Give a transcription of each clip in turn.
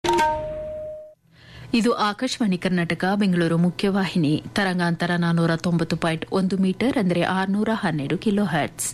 ಇದು ಆಕಾಶವಾಣಿ ಕರ್ನಾಟಕ ಬೆಂಗಳೂರು ಮುಖ್ಯವಾಹಿನಿ ತರಂಗಾಂತರ ನಾನ್ನೂರ ತೊಂಬತ್ತು ಪಾಯಿಂಟ್ ಒಂದು ಮೀಟರ್ ಅಂದರೆ ಆರುನೂರ ಹನ್ನೆರಡು ಕಿಲೋ ಹರ್ಟ್ಸ್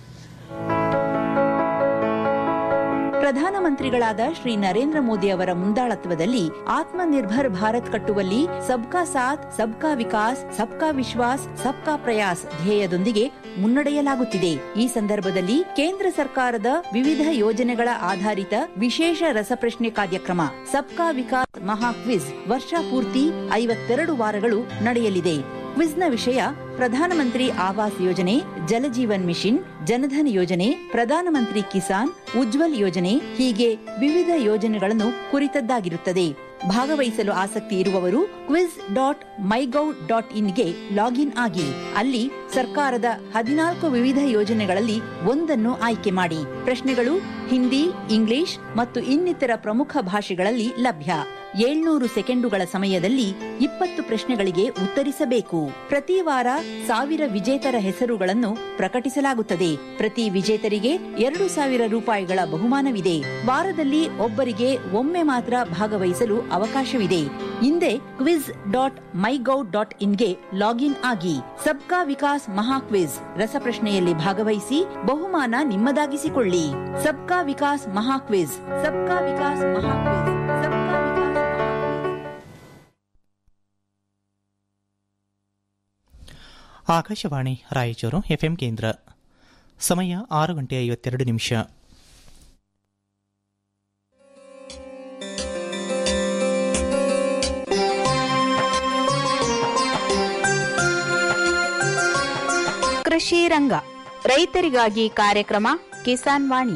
ಪ್ರಧಾನಮಂತ್ರಿಗಳಾದ ಶ್ರೀ ನರೇಂದ್ರ ಮೋದಿ ಅವರ ಮುಂದಾಳತ್ವದಲ್ಲಿ ಆತ್ಮನಿರ್ಭರ್ ಭಾರತ್ ಕಟ್ಟುವಲ್ಲಿ ಸಬ್ಕಾ ಸಾಥ್ ಸಬ್ಕಾ ವಿಕಾಸ್ ಸಬ್ಕಾ ವಿಶ್ವಾಸ್ ಸಬ್ಕಾ ಪ್ರಯಾಸ್ ಧ್ಯೇಯದೊಂದಿಗೆ ಮುನ್ನಡೆಯಲಾಗುತ್ತಿದೆ ಈ ಸಂದರ್ಭದಲ್ಲಿ ಕೇಂದ್ರ ಸರ್ಕಾರದ ವಿವಿಧ ಯೋಜನೆಗಳ ಆಧಾರಿತ ವಿಶೇಷ ರಸಪ್ರಶ್ನೆ ಕಾರ್ಯಕ್ರಮ ಸಬ್ಕಾ ವಿಕಾಸ್ ಮಹಾ ಕ್ವಿಜ್ ವರ್ಷ ಪೂರ್ತಿ ಐವತ್ತೆರಡು ವಾರಗಳು ನಡೆಯಲಿದೆ ಕ್ವಿಜ್ನ ವಿಷಯ ಪ್ರಧಾನಮಂತ್ರಿ ಆವಾಸ್ ಯೋಜನೆ ಜಲಜೀವನ್ ಮಿಷನ್ ಜನಧನ್ ಯೋಜನೆ ಪ್ರಧಾನಮಂತ್ರಿ ಕಿಸಾನ್ ಉಜ್ವಲ್ ಯೋಜನೆ ಹೀಗೆ ವಿವಿಧ ಯೋಜನೆಗಳನ್ನು ಕುರಿತದ್ದಾಗಿರುತ್ತದೆ ಭಾಗವಹಿಸಲು ಆಸಕ್ತಿ ಇರುವವರು ಕ್ವಿಜ್ ಡಾಟ್ ಮೈಗೌ ಡಾಟ್ ಇನ್ಗೆ ಲಾಗಿನ್ ಆಗಿ ಅಲ್ಲಿ ಸರ್ಕಾರದ ಹದಿನಾಲ್ಕು ವಿವಿಧ ಯೋಜನೆಗಳಲ್ಲಿ ಒಂದನ್ನು ಆಯ್ಕೆ ಮಾಡಿ ಪ್ರಶ್ನೆಗಳು ಹಿಂದಿ ಇಂಗ್ಲಿಷ್ ಮತ್ತು ಇನ್ನಿತರ ಪ್ರಮುಖ ಭಾಷೆಗಳಲ್ಲಿ ಲಭ್ಯ ಏಳ್ನೂರು ಸೆಕೆಂಡುಗಳ ಸಮಯದಲ್ಲಿ ಇಪ್ಪತ್ತು ಪ್ರಶ್ನೆಗಳಿಗೆ ಉತ್ತರಿಸಬೇಕು ಪ್ರತಿ ವಾರ ಸಾವಿರ ವಿಜೇತರ ಹೆಸರುಗಳನ್ನು ಪ್ರಕಟಿಸಲಾಗುತ್ತದೆ ಪ್ರತಿ ವಿಜೇತರಿಗೆ ಎರಡು ಸಾವಿರ ರೂಪಾಯಿಗಳ ಬಹುಮಾನವಿದೆ ವಾರದಲ್ಲಿ ಒಬ್ಬರಿಗೆ ಒಮ್ಮೆ ಮಾತ್ರ ಭಾಗವಹಿಸಲು ಅವಕಾಶವಿದೆ ಹಿಂದೆ ಕ್ವಿಜ್ ಡಾಟ್ ಮೈಗೌ ಡಾಟ್ ಇನ್ಗೆ ಲಾಗಿನ್ ಆಗಿ ಸಬ್ಕಾ ವಿಕಾಸ್ ಮಹಾ ಕ್ವಿಜ್ ರಸಪ್ರಶ್ನೆಯಲ್ಲಿ ಭಾಗವಹಿಸಿ ಬಹುಮಾನ ನಿಮ್ಮದಾಗಿಸಿಕೊಳ್ಳಿ ಸಬ್ಕಾ Vikas Maha quiz Sabka Vikas Maha quiz Sabka Vikas Akashvani Raichur FM ಕೇಂದ್ರ ಸಮಯ ಆರು ಗಂಟೆ ಐವತ್ತೆರಡು ನಿಮಿಷ ಕೃಷಿ ರಂಗ ರೈತರಿಗಾಗಿ ಕಾರ್ಯಕ್ರಮ ಕಿಸಾನ್ ವಾಣಿ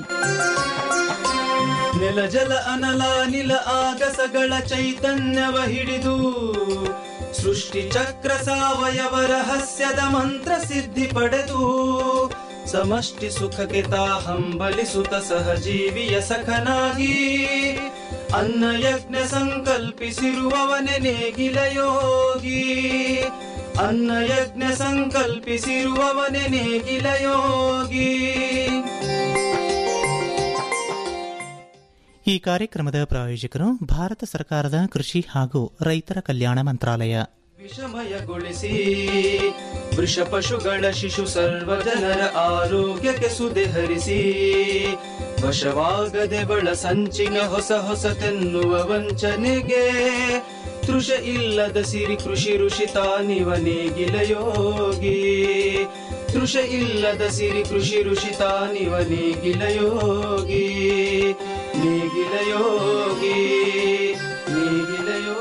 ನೆಲ ಜಲ ಅನಲ ನಿಲ ಆಗಸಗಳ ಚೈತನ್ಯವ ಹಿಡಿದು ಸೃಷ್ಟಿ ಚಕ್ರ ಸಾವಯವ ರಹಸ್ಯದ ಮಂತ್ರ ಸಿದ್ಧಿ ಪಡೆದು ಸಮಷ್ಟಿ ಸುಖಕ್ಕೆ ತಾ ಹಂಬಲಿಸುತ್ತ ಸಹಜೀವಿಯ ಸಖನಾಗಿ ಅನ್ನ ಯಜ್ಞ ಸಂಕಲ್ಪಿಸಿರುವವನೆ ನೇಗಿಲ ಯೋಗಿ ಅನ್ನ ಯಜ್ಞ ಸಂಕಲ್ಪಿಸಿರುವವನೆ ನೇಗಿಲ ಯೋಗಿ ಈ ಕಾರ್ಯಕ್ರಮದ ಪ್ರಾಯೋಜಕರು ಭಾರತ ಸರ್ಕಾರದ ಕೃಷಿ ಹಾಗೂ ರೈತರ ಕಲ್ಯಾಣ ಮಂತ್ರಾಲಯ ವಿಷಮಯಗೊಳಿಸಿ ವೃಷ ಪಶುಗಳ ಶಿಶು ಸರ್ವ ಜನರ ಆರೋಗ್ಯಕ್ಕೆ ಸುದೆ ಹರಿಸಿ ವಶವಾಗದೆ ಬಳ ಸಂಚಿನ ಹೊಸ ಹೊಸತೆನ್ನುವ ವಂಚನೆಗೆ ತೃಷ ಇಲ್ಲದ ಸಿರಿ ಕೃಷಿ ಋಷಿ ತಾನಿವ ನೇಗಿಲ ಯೋಗಿ ತೃಷ ಇಲ್ಲದ ಸಿರಿ ಕೃಷಿ ಋಷಿ ತಾನಿವ ನೇಗಿಲ ಯೋಗಿ ನೇಗಿಲ ಯೋಗಿ ನೇಗಿಲ ಯೋಗಿ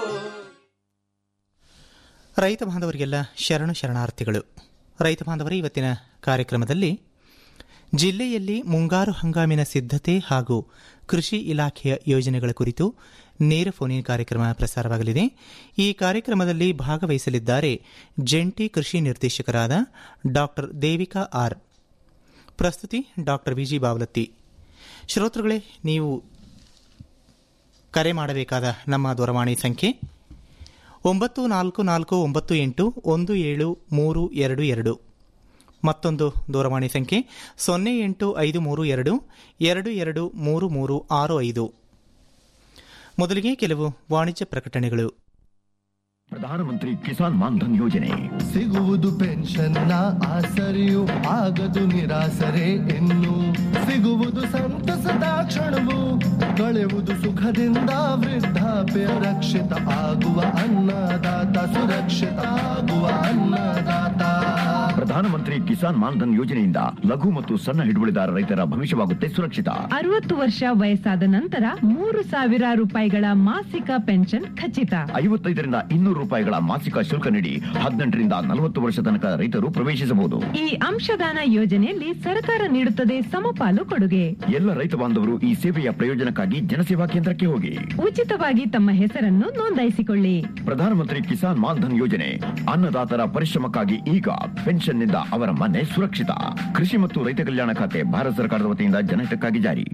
ರೈತ ಬಾಂಧವರಿಗೆಲ್ಲ ಶರಣು ಶರಣಾರ್ಥಿಗಳು ರೈತ ಬಾಂಧವರೇ ಇವತ್ತಿನ ಕಾರ್ಯಕ್ರಮದಲ್ಲಿ ಜಿಲ್ಲೆಯಲ್ಲಿ ಮುಂಗಾರು ಹಂಗಾಮಿನ ಸಿದ್ಧತೆ ಹಾಗೂ ಕೃಷಿ ಇಲಾಖೆಯ ಯೋಜನೆಗಳ ಕುರಿತು ನೇರ ಫೋನಿನ್ ಕಾರ್ಯಕ್ರಮ ಪ್ರಸಾರವಾಗಲಿದೆ ಈ ಕಾರ್ಯಕ್ರಮದಲ್ಲಿ ಭಾಗವಹಿಸಲಿದ್ದಾರೆ ಜಂಟಿ ಕೃಷಿ ನಿರ್ದೇಶಕರಾದ ಡಾಕ್ಟರ್ ದೇವಿಕಾ ಆರ್ ಪ್ರಸ್ತುತಿ ಡಾಕ್ಟರ್ ವಿಜಿ ಬಾವಲತ್ತಿ ಶ್ರೋತೃಗಳೇ ನೀವು ಕರೆ ಮಾಡಬೇಕಾದ ನಮ್ಮ ದೂರವಾಣಿ ಸಂಖ್ಯೆ ಒಂಬತ್ತು ನಾಲ್ಕು ನಾಲ್ಕು ಒಂಬತ್ತು ಎಂಟು ಒಂದು ಏಳು ಮೂರು ಎರಡು ಎರಡು ಮತ್ತೊಂದು ದೂರವಾಣಿ ಸಂಖ್ಯೆ ಸೊನ್ನೆ ಎಂಟು ಐದು ಮೂರು ಎರಡು ಎರಡು ಎರಡು ಮೂರು ಮೂರು ಆರು ಐದು ಮೊದಲಿಗೆ ಕೆಲವು ವಾಣಿಜ್ಯ ಪ್ರಕಟಣೆಗಳು ಪ್ರಧಾನಮಂತ್ರಿ ಕಿಸಾನ್ ಮಾನ್ಧನ್ ಯೋಜನೆ ಸಿಗುವುದು ಪೆನ್ಷನ್ನ ಆಸರೆಯು ಆಗದು ನಿರಾಸರೆ ಇನ್ನು ಸಿಗುವುದು ಸಂತಸದ ಕ್ಷಣವು ಕಳೆಯುವುದು ಸುಖದಿಂದ ವೃದ್ಧಾಪ್ಯ ರಕ್ಷಿತ ಆಗುವ ಅನ್ನದಾತ ಸುರಕ್ಷಿತ ಆಗುವ ಅನ್ನದಾತ ಪ್ರಧಾನಮಂತ್ರಿ ಕಿಸಾನ್ ಮಾನ್ಧನ್ ಯೋಜನೆಯಿಂದ ಲಘು ಮತ್ತು ಸಣ್ಣ ಹಿಡುವಳಿದಾರ ರೈತರ ಭವಿಷ್ಯವಾಗುತ್ತೆ ಸುರಕ್ಷಿತ ಅರವತ್ತು ವರ್ಷ ವಯಸ್ಸಾದ ನಂತರ ಮೂರು ಸಾವಿರ ರೂಪಾಯಿಗಳ ಮಾಸಿಕ ಪೆನ್ಷನ್ ಖಚಿತ ಐವತ್ತೈದರಿಂದ ಇನ್ನೂರು ರೂಪಾಯಿಗಳ ಮಾಸಿಕ ಶುಲ್ಕ ನೀಡಿ ಹದಿನೆಂಟರಿಂದ ನಲವತ್ತು ವರ್ಷ ತನಕ ರೈತರು ಪ್ರವೇಶಿಸಬಹುದು ಈ ಅಂಶದಾನ ಯೋಜನೆಯಲ್ಲಿ ಸರ್ಕಾರ ನೀಡುತ್ತದೆ ಸಮಪಾಲು ಕೊಡುಗೆ ಎಲ್ಲ ರೈತ ಬಾಂಧವರು ಈ ಸೇವೆಯ ಪ್ರಯೋಜನಕ್ಕಾಗಿ ಜನಸೇವಾ ಕೇಂದ್ರಕ್ಕೆ ಹೋಗಿ ಉಚಿತವಾಗಿ ತಮ್ಮ ಹೆಸರನ್ನು ನೋಂದಾಯಿಸಿಕೊಳ್ಳಿ ಪ್ರಧಾನಮಂತ್ರಿ ಕಿಸಾನ್ ಮಾನ್ಧನ್ ಯೋಜನೆ ಅನ್ನದಾತರ ಪರಿಶ್ರಮಕ್ಕಾಗಿ ಈಗ ಪೆನ್ಷನ್ನಿಂದ ಅವರ ಮನೆ ಸುರಕ್ಷಿತ ಕೃಷಿ ಮತ್ತು ರೈತ ಕಲ್ಯಾಣ ಖಾತೆ ಭಾರತ ಸರ್ಕಾರದ ವತಿಯಿಂದ ಜನಹಿತಕ್ಕಾಗಿ ಜಾರಿ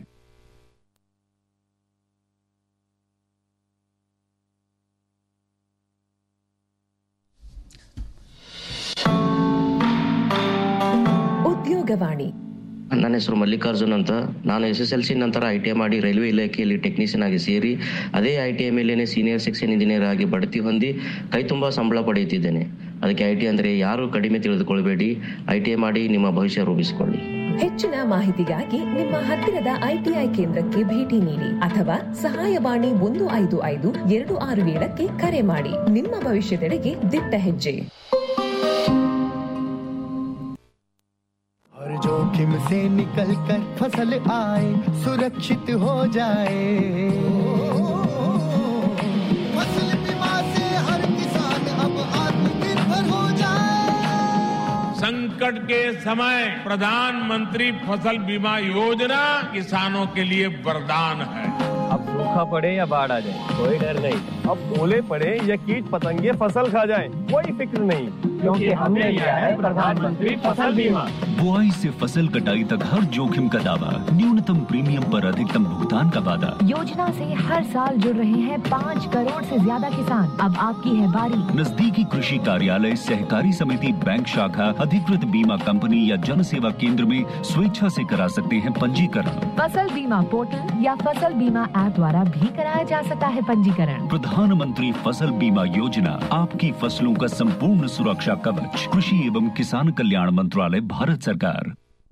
ಉದ್ಯೋಗವಾಣಿ ನನ್ನ ಹೆಸರು ಮಲ್ಲಿಕಾರ್ಜುನ್ ಅಂತ ನಾನು ಎಸ್ ಎಸ್ ಎಲ್ ಸಿ ನಂತರ ಐ ಟಿ ಐ ಮಾಡಿ ರೈಲ್ವೆ ಇಲಾಖೆಯಲ್ಲಿ ಟೆಕ್ನಿಷಿಯನ್ ಆಗಿ ಸೇರಿ ಅದೇ ಐ ಟಿ ಐ ಮೇಲೇನೆ ಸೀನಿಯರ್ ಸೆಕ್ಷನ್ ಇಂಜಿನಿಯರ್ ಆಗಿ ಬಡ್ತಿ ಹೊಂದಿ ಕೈ ತುಂಬ ಸಂಬಳ ಪಡೆಯುತ್ತಿದ್ದೇನೆ ಅದಕ್ಕೆ ಐ ಟಿ ಅಂದರೆ ಯಾರು ಕಡಿಮೆ ತಿಳಿದುಕೊಳ್ಬೇಡಿ ಐ ಟಿ ಐ ಮಾಡಿ ನಿಮ್ಮ ಭವಿಷ್ಯ ರೂಪಿಸಿಕೊಳ್ಳಿ ಹೆಚ್ಚಿನ ಮಾಹಿತಿಗಾಗಿ ನಿಮ್ಮ ಹತ್ತಿರದ ಐಟಿಐ ಕೇಂದ್ರಕ್ಕೆ ಭೇಟಿ ನೀಡಿ ಅಥವಾ ಸಹಾಯವಾಣಿ ಒಂದು ಐದು ಐದು ಎರಡು ಆರು ಏಳಕ್ಕೆ ಕರೆ ಮಾಡಿ ನಿಮ್ಮ ಭವಿಷ್ಯದೆಡೆಗೆ ದಿಟ್ಟ ಹೆಜ್ಜೆ हर जोखिम से निकल कर फसल आए सुरक्षित हो जाए फसल बीमा से हर किसान अब आत्मनिर्भर हो जाए संकट के समय प्रधानमंत्री फसल बीमा योजना किसानों के लिए वरदान है अब सूखा पड़े या बाढ़ आ जाए कोई डर नहीं अब ओले पड़े या कीट पतंगे फसल खा जाए कोई फिक्र नहीं क्योंकि हमने लिया है प्रधानमंत्री फसल बीमा बुआई से फसल कटाई तक हर जोखिम का दावा न्यूनतम प्रीमियम पर अधिकतम भुगतान का वादा योजना से हर साल जुड़ रहे हैं पाँच करोड़ से ज्यादा किसान अब आपकी है बारी नजदीकी कृषि कार्यालय सहकारी समिति बैंक शाखा अधिकृत बीमा कंपनी या जन सेवा केंद्र में स्वेच्छा से करा सकते हैं पंजीकरण फसल बीमा पोर्टल या फसल बीमा ऐप द्वारा भी कराया जा सकता है पंजीकरण प्रधानमंत्री फसल बीमा योजना आपकी फसलों का संपूर्ण सुरक्षा कवच कृषि एवं किसान कल्याण मंत्रालय भारत सरकार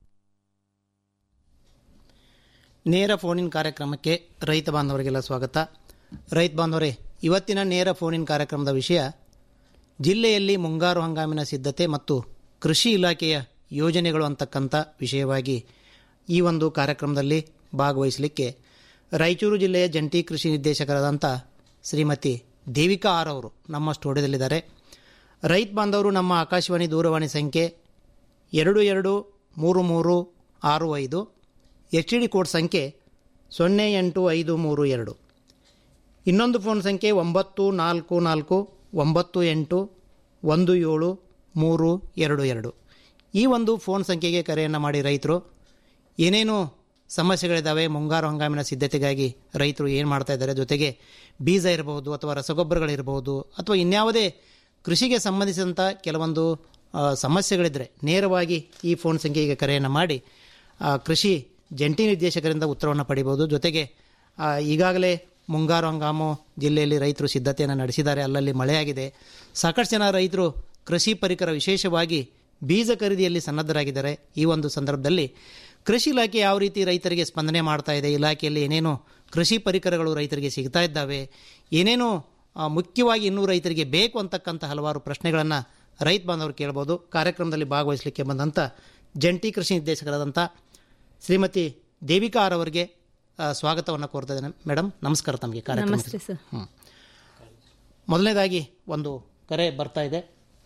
ನೇರ ಫೋನಿನ್ ಕಾರ್ಯಕ್ರಮಕ್ಕೆ ರೈತ ಬಾಂಧವರಿಗೆಲ್ಲ ಸ್ವಾಗತ ರೈತ ಬಾಂಧವರೇ ಇವತ್ತಿನ ನೇರ ಫೋನಿನ್ ಕಾರ್ಯಕ್ರಮದ ವಿಷಯ ಜಿಲ್ಲೆಯಲ್ಲಿ ಮುಂಗಾರು ಹಂಗಾಮಿನ ಸಿದ್ಧತೆ ಮತ್ತು ಕೃಷಿ ಇಲಾಖೆಯ ಯೋಜನೆಗಳು ಅಂತಕ್ಕಂಥ ವಿಷಯವಾಗಿ ಈ ಒಂದು ಕಾರ್ಯಕ್ರಮದಲ್ಲಿ ಭಾಗವಹಿಸಲಿಕ್ಕೆ ರಾಯಚೂರು ಜಿಲ್ಲೆಯ ಜಂಟಿ ಕೃಷಿ ನಿರ್ದೇಶಕರಾದಂಥ ಶ್ರೀಮತಿ ದೇವಿಕಾ ಆರ್ ಅವರು ನಮ್ಮ ಸ್ಟುಡಿಯೋದಲ್ಲಿದ್ದಾರೆ ರೈತ ಬಾಂಧವರು ನಮ್ಮ ಆಕಾಶವಾಣಿ ದೂರವಾಣಿ ಸಂಖ್ಯೆ ಎರಡು ಎರಡು ಮೂರು ಮೂರು ಆರು ಐದು ಎಚ್ ಡಿ ಕೋಡ್ ಸಂಖ್ಯೆ ಸೊನ್ನೆ ಎಂಟು ಐದು ಮೂರು ಎರಡು ಇನ್ನೊಂದು ಫೋನ್ ಸಂಖ್ಯೆ ಒಂಬತ್ತು ನಾಲ್ಕು ನಾಲ್ಕು ಒಂಬತ್ತು ಎಂಟು ಒಂದು ಏಳು ಮೂರು ಎರಡು ಎರಡು ಈ ಒಂದು ಫೋನ್ ಸಂಖ್ಯೆಗೆ ಕರೆಯನ್ನು ಮಾಡಿ ರೈತರು ಏನೇನು ಸಮಸ್ಯೆಗಳಿದ್ದಾವೆ ಮುಂಗಾರು ಹಂಗಾಮಿನ ಸಿದ್ಧತೆಗಾಗಿ ರೈತರು ಏನು ಮಾಡ್ತಾ ಇದ್ದಾರೆ ಜೊತೆಗೆ ಬೀಜ ಇರಬಹುದು ಅಥವಾ ರಸಗೊಬ್ಬರಗಳಿರಬಹುದು ಅಥವಾ ಇನ್ಯಾವುದೇ ಕೃಷಿಗೆ ಸಂಬಂಧಿಸಿದಂಥ ಕೆಲವೊಂದು ಆ, ಸಮಸ್ಯೆಗಳಿದ್ದರೆ ನೇರವಾಗಿ ಈ ಫೋನ್ ಸಂಖ್ಯೆಗೆ ಕರೆಯನ್ನು ಮಾಡಿ ಆ, ಕೃಷಿ ಜಂಟಿ ನಿರ್ದೇಶಕರಿಂದ ಉತ್ತರವನ್ನು ಪಡಿಬೋದು ಜೊತೆಗೆ ಆ, ಈಗಾಗಲೇ ಮುಂಗಾರು ಹಂಗಾಮು ಜಿಲ್ಲೆಯಲ್ಲಿ ರೈತರು ಸಿದ್ಧತೆಯನ್ನು ನಡೆಸಿದ್ದಾರೆ ಅಲ್ಲಲ್ಲಿ ಮಳೆಯಾಗಿದೆ ಸಾಕಷ್ಟು ಜನ ರೈತರು ಕೃಷಿ ಪರಿಕರ ವಿಶೇಷವಾಗಿ ಬೀಜ ಖರೀದಿಯಲ್ಲಿ ಸನ್ನದ್ಧರಾಗಿದ್ದಾರೆ ಈ ಒಂದು ಸಂದರ್ಭದಲ್ಲಿ ಕೃಷಿ ಇಲಾಖೆ ಯಾವ ರೀತಿ ರೈತರಿಗೆ ಸ್ಪಂದನೆ ಮಾಡ್ತಾ ಇದೆ ಇಲಾಖೆಯಲ್ಲಿ ಏನೇನು ಕೃಷಿ ಪರಿಕರಗಳು ರೈತರಿಗೆ ಸಿಗ್ತಾ ಇದ್ದಾವೆ ಏನೇನು ಆ, ಮುಖ್ಯವಾಗಿ ಇನ್ನೂ ರೈತರಿಗೆ ಬೇಕು ಅಂತಕ್ಕಂಥ ಹಲವಾರು ಪ್ರಶ್ನೆಗಳನ್ನು ರೈತ ಬಾಂಧವರು ಕೇಳ್ಬೋದು ಕಾರ್ಯಕ್ರಮದಲ್ಲಿ ಭಾಗವಹಿಸಲಿಕ್ಕೆ ಬಂದಂಥ ಜಂಟಿ ಕೃಷಿ ನಿರ್ದೇಶಕರಾದಂಥ ಶ್ರೀಮತಿ ದೇವಿಕಾ ಆರ್ ಅವರಿಗೆ ಸ್ವಾಗತವನ್ನು ಕೋರ್ತಾ ಇದ್ದೇನೆ ಮೇಡಮ್ ನಮಸ್ಕಾರ ತಮಗೆ ಕಾರ್ಯಕ್ರಮ ನಮಸ್ತೆ ಸರ್ ಹ್ಮ್. ಮೊದಲನೇದಾಗಿ ಒಂದು ಕರೆ ಬರ್ತಾ ಇದೆ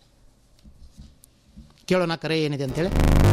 ಕೇಳೋಣ ಕರೆ ಏನಿದೆ ಅಂತೇಳಿ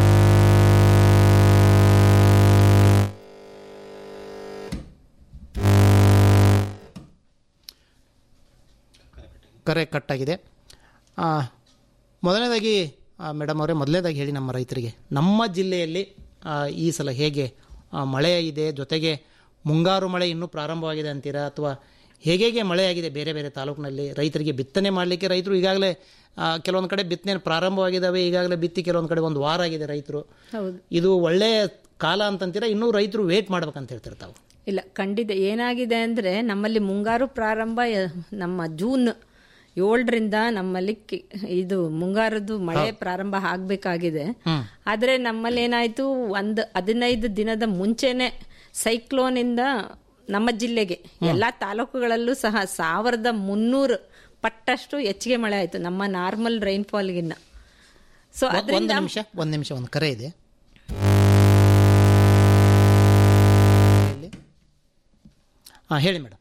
ಕರೆ ಕಟ್ಟಾಗಿದೆ ಆ, ಮೊದಲನೇದಾಗಿ ಮೇಡಮ್ ಅವರೇ ಮೊದಲನೇದಾಗಿ ಹೇಳಿ ನಮ್ಮ ರೈತರಿಗೆ ನಮ್ಮ ಜಿಲ್ಲೆಯಲ್ಲಿ ಆ, ಈ ಸಲ ಹೇಗೆ ಆ, ಮಳೆ ಇದೆ ಜೊತೆಗೆ ಮುಂಗಾರು ಮಳೆ ಇನ್ನೂ ಪ್ರಾರಂಭವಾಗಿದೆ ಅಂತೀರಾ ಅಥವಾ ಹೇಗೆ ಹೇಗೆ ಮಳೆಯಾಗಿದೆ ಬೇರೆ ಬೇರೆ ತಾಲೂಕಿನಲ್ಲಿ ರೈತರಿಗೆ ಬಿತ್ತನೆ ಮಾಡಲಿಕ್ಕೆ ರೈತರು ಈಗಾಗಲೇ ಕೆಲವೊಂದು ಕಡೆ ಬಿತ್ತನೆ ಪ್ರಾರಂಭವಾಗಿದ್ದಾವೆ ಈಗಾಗಲೇ ಬಿತ್ತಿ ಕೆಲವೊಂದು ಕಡೆ ಒಂದು ವಾರ ಆಗಿದೆ ರೈತರು ಹೌದು ಇದು ಒಳ್ಳೆಯ ಕಾಲ ಅಂತಂತೀರಾ ಇನ್ನೂ ರೈತರು ವೇಟ್ ಮಾಡ್ಬೇಕಂತ ಹೇಳ್ತಿರ್ತಾವೆ ಇಲ್ಲ ಖಂಡಿತ ಏನಾಗಿದೆ ಅಂದರೆ ನಮ್ಮಲ್ಲಿ ಮುಂಗಾರು ಪ್ರಾರಂಭ ಯ- ನಮ್ಮ ಜೂನ್ ಏಳರಿಂದ ನಮ್ಮಲ್ಲಿ ಕಿ- ಇದು ಮುಂಗಾರದ್ದು ಮಳೆ ಪ್ರಾರಂಭ ಆಗಬೇಕಾಗಿದೆ ಆದರೆ ನಮ್ಮಲ್ಲಿ ಏನಾಯ್ತು ಒಂದು ಹದಿನೈದು ದಿನದ ಮುಂಚೆನೆ ಸೈಕ್ಲೋನಿಂದ ನಮ್ಮ ಜಿಲ್ಲೆಗೆ ಎಲ್ಲ ತಾಲೂಕುಗಳಲ್ಲೂ ಸಹ ಸಾವಿರದ ಮುನ್ನೂರು ಪಟ್ಟಷ್ಟು ಹೆಚ್ಚಿಗೆ ಮಳೆ ಆಯಿತು ನಮ್ಮ ನಾರ್ಮಲ್ ರೈನ್ಫಾಲ್ಗಿನ್ನ ಸೊ ಒಂದು ಅದರಿಂದ ನಿಮಿಷ ಒಂದು ನಿಮಿಷ ಒಂದು ಕರೆ ಇದೆ ಹಾಂ ಹೇಳಿ ಮೇಡಮ್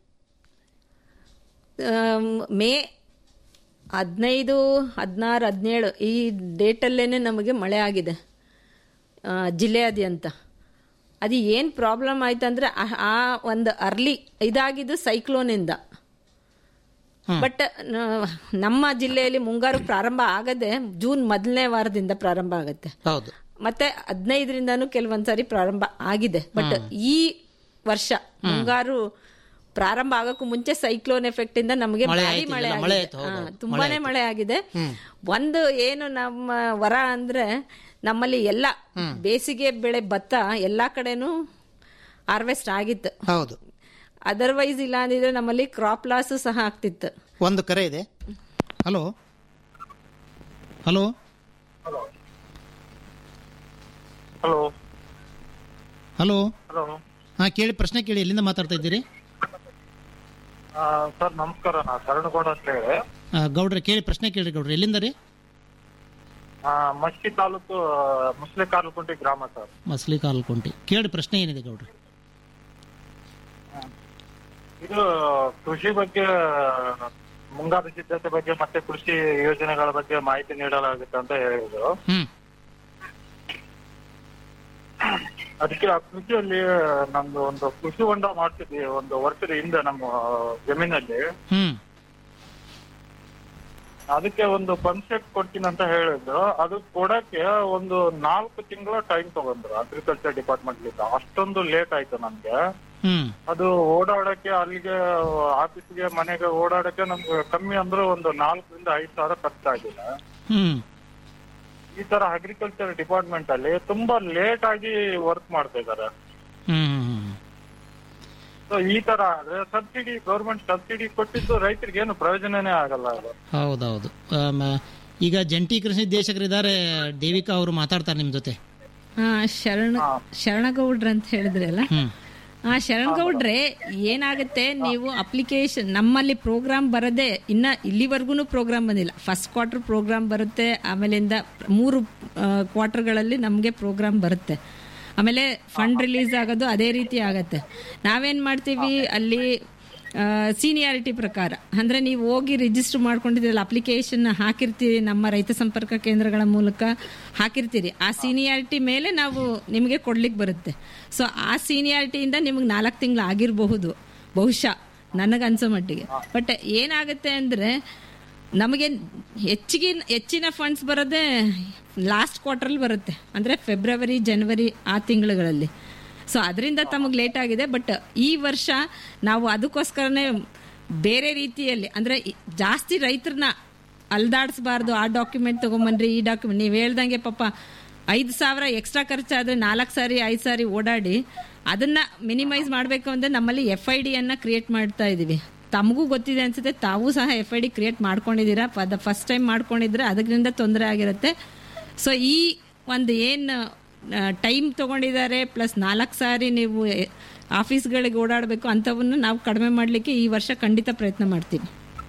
ಆಮ್, ಮೇ ಹದಿನೈದು ಹದಿನಾರು ಹದಿನೇಳು ಈ ಡೇಟಲ್ಲೇನೆ ನಮಗೆ ಮಳೆ ಆಗಿದೆ ಆ, ಜಿಲ್ಲೆಯಾದ್ಯಂತ ಅದು ಏನು ಪ್ರಾಬ್ಲಮ್ ಆಯ್ತು ಅಂದರೆ ಆ ಒಂದು ಅರ್ಲಿ ಇದಾಗಿದ್ದು ಸೈಕ್ಲೋನಿಂದ ಬಟ್ ನಮ್ಮ ಜಿಲ್ಲೆಯಲ್ಲಿ ಮುಂಗಾರು ಪ್ರಾರಂಭ ಆಗದೆ ಜೂನ್ ಮೊದಲನೇ ವಾರದಿಂದ ಪ್ರಾರಂಭ ಆಗುತ್ತೆ ಹೌದು ಮತ್ತೆ ಹದಿನೈದರಿಂದನೂ ಕೆಲವೊಂದ್ಸರಿ ಪ್ರಾರಂಭ ಆಗಿದೆ ಬಟ್ ಈ ವರ್ಷ ಮುಂಗಾರು ಪ್ರಾರಂಭ ಆಗಕ್ಕೂ ಮುಂಚೆ ಸೈಕ್ಲೋನ್ ಎಫೆಕ್ಟ್ ಇಂದ ನಮಗೆ ಮಳೆ ಭಾರಿ ಆಯ್ತು, ಮಳೆ ಇದೆಲ್ಲ ಮಳೆ ಆಗಿದೆ. ಆಯ್ತು, ಹೌದು, ಹಾ, ಹೌದು. ತುಂಬಾನೇ ಮಳೆ ಮಳೆ ಆಗಿದೆ ಒಂದು ಏನು ನಮ್ಮ ವರ ಅಂದ್ರೆ ನಮ್ಮಲ್ಲಿ ಎಲ್ಲ ಬೇಸಿಗೆ ಬೆಳೆ ಭತ್ತ ಎಲ್ಲಾ ಕಡೆನೂ ಹಾರ್ವೆಸ್ಟ್ ಆಗಿತ್ತು ಹೌದು ಅದರ್ವೈಸ್ ಇಲ್ಲ ಅಂದಿದ್ರೆ ನಮ್ಮಲ್ಲಿ ಕ್ರಾಪ್ ಲಾಸ್ ಸಹ ಆಗ್ತಿತ್ತು ಒಂದು ಕರೆ ಇದೆ hello hello hello hello hello ಹಾ ಕೇಳಿ ಪ್ರಶ್ನೆ ಕೇಳಿ ಎಲ್ಲಿಂದ ಮಾತಾಡ್ತಾ ಇದ್ದೀರಿ ಸರ್ ನಮಸ್ಕಾರ ನಾ ಶರಣಗೌಡ ಅಂತ ಹೇಳಿ ಆ, ಗೌಡ್ರೆ ಕೇಳಿ ಪ್ರಶ್ನೆ ಕೇಳಿ ಗೌಡ್ರೆ ಎಲ್ಲಿಂದ ರೀ ಆ, ಮಸ್ಕಿ ತಾಲೂಕು ಮುಸ್ಲಿ ಕಾಲುಕುಂಟಿ ಗ್ರಾಮ ಸರ್ ಮಸ್ಲಿ ಕಾಲ್ಕೊಂಟಿ ಕೇಳಿ ಪ್ರಶ್ನೆ ಏನಿದೆ ಗೌಡ್ರೆ ಇದು ಕೃಷಿ ಬಗ್ಗೆ ಮುಂಗಾರು ಸಿದ್ಧತೆ ಬಗ್ಗೆ ಮತ್ತೆ ಕೃಷಿ ಯೋಜನೆಗಳ ಬಗ್ಗೆ ಮಾಹಿತಿ ನೀಡಲಾಗುತ್ತೆ ಅಂತ ಹೇಳಿದ್ರು ಹ್ಮ್ ಅದಕ್ಕೆ ಆ ಕೃಷಿಯಲ್ಲಿ ನಮ್ದು ಒಂದು ಕೃಷಿ ಹೊಂಡ ಮಾಡ್ತಿದ್ವಿ ಒಂದು ವರ್ಷದ ಹಿಂದೆ ನಮ್ಮ ಜಮೀನಲ್ಲಿ ಹ್ಮ್ ಅದಕ್ಕೆ ಒಂದು ಪಂಪ್ ಸೆಟ್ ಕೊಡ್ತೀನಿ ಅಂತ ಹೇಳಿದ್ರು ಅದು ಕೊಡಕ್ಕೆ ಒಂದು ನಾಲ್ಕು ತಿಂಗಳ ಟೈಮ್ ತಗೊಂಡ್ರು ಅಗ್ರಿಕಲ್ಚರ್ ಡಿಪಾರ್ಟ್ಮೆಂಟ್ ಅಷ್ಟೊಂದು ಲೇಟ್ ಆಯ್ತು ನಮ್ಗೆ ಹ್ಮ್ ಅದು ಓಡಾಡಕ್ಕೆ ಅಲ್ಲಿಗೆ ಆಫೀಸ್ಗೆ ಮನೆಗೆ ಓಡಾಡಕ್ಕೆ ನಮ್ಗೆ ಕಮ್ಮಿ ಅಂದ್ರೆ ಒಂದು ನಾಲ್ಕರಿಂದ ಐದು ಸಾವಿರ ಖರ್ಚಾಗಿದೆ ಹ್ಮ್ ಈ ತರ ಅಗ್ರಿಕಲ್ಚರ್ ಡಿಪಾರ್ಟ್ಮೆಂಟ್ ಅಲ್ಲಿ ತುಂಬಾ ಲೇಟ್ ಆಗಿ ವರ್ಕ್ ಮಾಡ್ತಾ ಇದಾರೆ ಹ್ಮ್ ಸೊ ಈ ತರ ಆದ್ರೆ ಸಬ್ಸಿಡಿ ಗೌರ್ಮೆಂಟ್ ಸಬ್ಸಿಡಿ ಕೊಟ್ಟಿದ್ದು ರೈತರಿಗೆ ಏನು ಪ್ರಯೋಜನನೇ ಆಗಲ್ಲ ಅದು ಹೌದೌದು ಆಮ, ಈಗ ಜಂಟಿ ಕೃಷಿ ನಿರ್ದೇಶಕರಿದ್ದಾರೆ ದೇವಿಕಾ ಅವರು ಮಾತಾಡ್ತಾರೆ ನಿಮ್ ಜೊತೆ ಆ, ಶರಣ ಶರಣಗೌಡ್ರ ಅಂತ ಹೇಳಿದ್ರಲ್ಲ ಹ್ಮ್ ಆ ಶರಣಗೌಡ್ರೆ ಏನಾಗುತ್ತೆ ನೀವು ಅಪ್ಲಿಕೇಶನ್ ನಮ್ಮಲ್ಲಿ ಪ್ರೋಗ್ರಾಮ್ ಬರದೆ ಇನ್ನ ಇಲ್ಲಿವರೆಗೂ ಪ್ರೋಗ್ರಾಮ್ ಬಂದಿಲ್ಲ ಫಸ್ಟ್ ಕ್ವಾರ್ಟರ್ ಪ್ರೋಗ್ರಾಮ್ ಬರುತ್ತೆ ಆಮೇಲಿಂದ ಮೂರು ಕ್ವಾರ್ಟರ್ಗಳಲ್ಲಿ ನಮಗೆ ಪ್ರೋಗ್ರಾಮ್ ಬರುತ್ತೆ ಆಮೇಲೆ ಫಂಡ್ ರಿಲೀಸ್ ಆಗೋದು ಅದೇ ರೀತಿ ಆಗತ್ತೆ ನಾವೇನ್ ಮಾಡ್ತೀವಿ ಅಲ್ಲಿ ಸೀನಿಯಾರಿಟಿ ಪ್ರಕಾರ ಅಂದ್ರೆ ನೀವು ಹೋಗಿ ರಿಜಿಸ್ಟರ್ ಮಾಡ್ಕೊಂಡಿದ್ದೀರಲ್ಲ ಅಪ್ಲಿಕೇಶನ್ ಹಾಕಿರ್ತೀರಿ ನಮ್ಮ ರೈತ ಸಂಪರ್ಕ ಕೇಂದ್ರಗಳ ಮೂಲಕ ಹಾಕಿರ್ತೀರಿ ಆ ಸೀನಿಯಾರಿಟಿ ಮೇಲೆ ನಾವು ನಿಮಗೆ ಕೊಡ್ಲಿಕ್ಕೆ ಬರುತ್ತೆ ಸೊ ಆ ಸೀನಿಯಾರಿಟಿಯಿಂದ ನಿಮಗೆ ನಾಲ್ಕು ತಿಂಗಳು ಆಗಿರಬಹುದು ಬಹುಶಃ ನನಗನ್ಸೋ ಮಟ್ಟಿಗೆ ಬಟ್ ಏನಾಗುತ್ತೆ ಅಂದ್ರೆ ನಮಗೆ ಹೆಚ್ಚಿಗೆ ಹೆಚ್ಚಿನ ಫಂಡ್ಸ್ ಬರೋದೇ ಲಾಸ್ಟ್ ಕ್ವಾರ್ಟರ್ಲಿ ಬರುತ್ತೆ ಅಂದ್ರೆ ಫೆಬ್ರವರಿ ಜನವರಿ ಆ ತಿಂಗಳುಗಳಲ್ಲಿ ಸೊ ಅದರಿಂದ ತಮಗೆ ಲೇಟ್ ಆಗಿದೆ ಬಟ್ ಈ ವರ್ಷ ನಾವು ಅದಕ್ಕೋಸ್ಕರನೇ ಬೇರೆ ರೀತಿಯಲ್ಲಿ ಅಂದ್ರೆ ಈ- ಜಾಸ್ತಿ ರೈತರನ್ನ ಅಲ್ದಾಡಿಸ್ಬಾರ್ದು ಆ ಡಾಕ್ಯುಮೆಂಟ್ ತಗೊಂಬನ್ರಿ ಈ ಡಾಕ್ಯುಮೆಂಟ್ ನೀವು ಹೇಳ್ದಂಗೆ ಪಾಪ ಐದು ಸಾವಿರ ಎಕ್ಸ್ಟ್ರಾ ಖರ್ಚಾದ್ರೆ ನಾಲ್ಕು ಸಾರಿ ಐದು ಸಾರಿ ಓಡಾಡಿ ಅದನ್ನ ಮಿನಿಮೈಸ್ ಮಾಡಬೇಕು ಅಂದ್ರೆ ನಮ್ಮಲ್ಲಿ ಎಫ್ ಐ ಡಿಯನ್ನ ಕ್ರಿಯೇಟ್ ಮಾಡ್ತಾ ಇದೀವಿ ತಮಗೂ ಗೊತ್ತಿದೆ ಅನ್ಸುತ್ತೆ ತಾವು ಸಹ ಎಫ್ ಐ ಡಿ ಕ್ರಿಯೇಟ್ ಮಾಡ್ಕೊಂಡಿದ್ದೀರಾ ದ ಫಸ್ಟ್ ಟೈಮ್ ಮಾಡ್ಕೊಂಡಿದ್ರೆ ಅದರಿಂದ ತೊಂದರೆ ಆಗಿರುತ್ತೆ ಸೊ ಈ ಒಂದು ಏನು ಟೈಮ್ ತಗೊಂಡಿದ್ದಾರೆ ಪ್ಲಸ್ ನಾಲ್ಕು ಸಾರಿ ನೀವು ಆಫೀಸ್ಗಳಿಗೆ ಓಡಾಡಬೇಕು ಅಂಥವನ್ನು ನಾವು ಕಡಿಮೆ ಮಾಡಲಿಕ್ಕೆ ಈ ವರ್ಷ ಖಂಡಿತ ಪ್ರಯತ್ನ ಮಾಡ್ತೀವಿ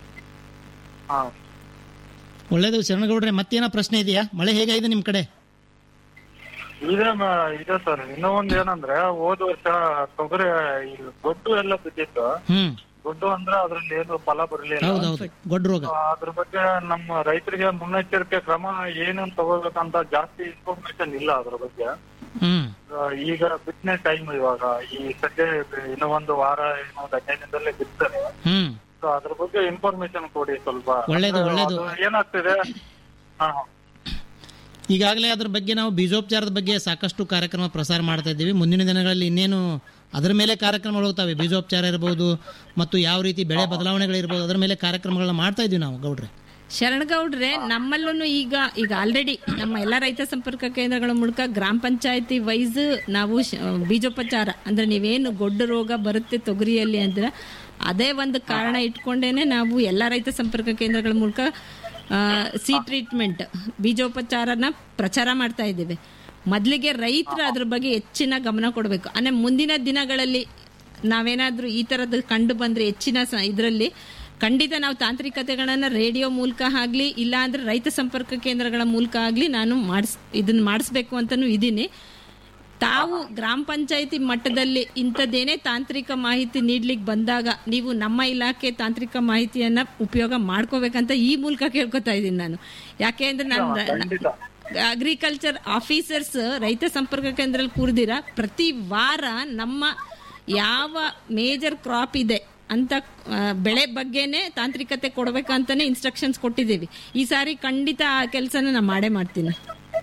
ಒಳ್ಳೇದು ಶರಣಗೌಡ್ರೆ ಮತ್ತೇನೋ ಪ್ರಶ್ನೆ ಇದೆಯಾ ಮಳೆ ಹೇಗಾಗಿದೆ ನಿಮ್ ಕಡೆ ಇದೆ ಮ- ಇದೆ ಸರ್ ಇನ್ನೂ ಒಂದ್ ಏನಂದ್ರೆ ಹೋದ ವರ್ಷ ತೊಗರಿ ಈ ಗೊಡ್ಡು ಎಲ್ಲ ಬಿದ್ದಿತ್ತು ಹ್ಮ್ ಗೊಡ್ಡು ಅಂದ್ರೆ ಅದ್ರಲ್ಲಿ ಏನು ಫಲ ಬರಲಿಲ್ಲ ಹೌದೌದು ಗೊಡ್ಡ ರೋಗ ಅದ್ರ ಬಗ್ಗೆ ನಮ್ಮ ರೈತರಿಗೆ ಮುನ್ನೆಚ್ಚರಿಕೆ ಕ್ರಮ ಏನೇನ್ ತಗೋಬೇಕಂತ ಜಾಸ್ತಿ ಇನ್ಫಾರ್ಮೇಶನ್ ಇಲ್ಲ ಅದ್ರ ಬಗ್ಗೆ ಹ್ಮ್ ಆ, ಈಗ ಬಿತ್ತನೆ ಟೈಮ್ ಇವಾಗ ಈ ಸದ್ಯ ಇನ್ನೂ ಒಂದು ವಾರ ಇನ್ನೂ ಒಂದು ಹದಿನೈದು ದಿನದಲ್ಲೇ ಬಿತ್ತಾರೆ ಹ್ಮ್ ಸೊ ಅದ್ರ ಬಗ್ಗೆ ಇನ್ಫಾರ್ಮೇಶನ್ ಕೊಡಿ ಸ್ವಲ್ಪ ಒಳ್ಳೇದು, ಅಂದ್ರೆ ಒಳ್ಳೇದು. ಅದು ಏನಾಗ್ತಿದೆ ಹಾ ಈಗಾಗಲೇ ಅದ್ರ ಬಗ್ಗೆ ನಾವು ಬೀಜೋಪಚಾರದ ಬಗ್ಗೆ ಸಾಕಷ್ಟು ಕಾರ್ಯಕ್ರಮ ಪ್ರಸಾರ ಮಾಡ್ತಾ ಇದ್ದೀವಿ ಮುಂದಿನ ದಿನಗಳಲ್ಲಿ ಇನ್ನೇನು ಅದರ ಮೇಲೆ ಕಾರ್ಯಕ್ರಮಗಳು ಹೋಗ್ತವೆ ಬೀಜೋಪಚಾರ ಇರ್ಬೋದು ಮತ್ತು ಯಾವ ರೀತಿ ಬೆಳೆ ಬದಲಾವಣೆಗಳಿರ್ಬೋದು ಅದರ ಮೇಲೆ ಕಾರ್ಯಕ್ರಮಗಳನ್ನ ಮಾಡ್ತಾ ಇದೀವಿ ನಾವು ಗೌಡ್ರೆ ಶರಣಗೌಡ್ರೆ ನಮ್ಮಲ್ಲೂ ಈಗ ಈಗ ಆಲ್ರೆಡಿ ನಮ್ಮ ಎಲ್ಲ ರೈತ ಸಂಪರ್ಕ ಕೇಂದ್ರಗಳ ಮೂಲಕ ಗ್ರಾಮ ಪಂಚಾಯತಿ ವೈಸ್ ನಾವು ಶ- ಬೀಜೋಪಚಾರ ಅಂದ್ರೆ ನೀವೇನು ಗೊಡ್ಡ ರೋಗ ಬರುತ್ತೆ ತೊಗರಿಯಲ್ಲಿ ಅಂದ್ರೆ ಅದೇ ಒಂದು ಕಾರಣ ಇಟ್ಕೊಂಡೇನೆ ನಾವು ಎಲ್ಲ ರೈತ ಸಂಪರ್ಕ ಕೇಂದ್ರಗಳ ಮೂಲಕ ಸಿ ಟ್ರೀಟ್ಮೆಂಟ್ ಬೀಜೋಪಚಾರನ ಪ್ರಚಾರ ಮಾಡ್ತಾ ಇದ್ದೇವೆ ಮೊದಲಿಗೆ ರೈತರು ಅದ್ರ ಬಗ್ಗೆ ಹೆಚ್ಚಿನ ಗಮನ ಕೊಡಬೇಕು ಅಂದ್ರೆ ಮುಂದಿನ ದಿನಗಳಲ್ಲಿ ನಾವೇನಾದ್ರೂ ಈ ತರದ್ದು ಕಂಡು ಬಂದ್ರೆ ಹೆಚ್ಚಿನ ಇದರಲ್ಲಿ ಖಂಡಿತ ನಾವು ತಾಂತ್ರಿಕತೆಗಳನ್ನ ರೇಡಿಯೋ ಮೂಲಕ ಆಗ್ಲಿ ಇಲ್ಲ ಅಂದ್ರೆ ರೈತ ಸಂಪರ್ಕ ಕೇಂದ್ರಗಳ ಮೂಲಕ ಆಗ್ಲಿ ನಾನು ಮಾಡಿಸ್ ಇದನ್ನ ಮಾಡಿಸ್ಬೇಕು ಅಂತಾನು ಇದೀನಿ ತಾವು ಗ್ರಾಮ ಪಂಚಾಯತಿ ಮಟ್ಟದಲ್ಲಿ ಇಂಥದ್ದೇನೇ ತಾಂತ್ರಿಕ ಮಾಹಿತಿ ನೀಡ್ಲಿಕ್ಕೆ ಬಂದಾಗ ನೀವು ನಮ್ಮ ಇಲಾಖೆ ತಾಂತ್ರಿಕ ಮಾಹಿತಿಯನ್ನ ಉಪಯೋಗ ಮಾಡ್ಕೋಬೇಕಂತ ಈ ಮೂಲಕ ಕೇಳ್ಕೊತಾ ಇದ್ದೀನಿ ನಾನು ಯಾಕೆ ಅಂದ್ರೆ ನಾನು ಅಗ್ರಿಕಲ್ಚರ್ ಆಫೀಸರ್ಸ್ ರೈತ ಸಂಪರ್ಕ ಕೇಂದ್ರದಲ್ಲಿ ಕೂರ್ದಿರ ಪ್ರತಿ ವಾರ ನಮ್ಮ ಯಾವ ಮೇಜರ್ ಕ್ರಾಪ್ ಇದೆ ಅಂತ ಆ, ಬೆಳೆ ಬಗ್ಗೆನೆ ತಾಂತ್ರಿಕತೆ ಕೊಡ್ಬೇಕಂತಾನೆ ಇನ್ಸ್ಟ್ರಕ್ಷನ್ಸ್ ಕೊಟ್ಟಿದ್ದೀವಿ ಈ ಸಾರಿ ಖಂಡಿತ ಆ ಕೆಲಸನ ನಾನು ಮಾಡೇ ಮಾಡ್ತೀನಿ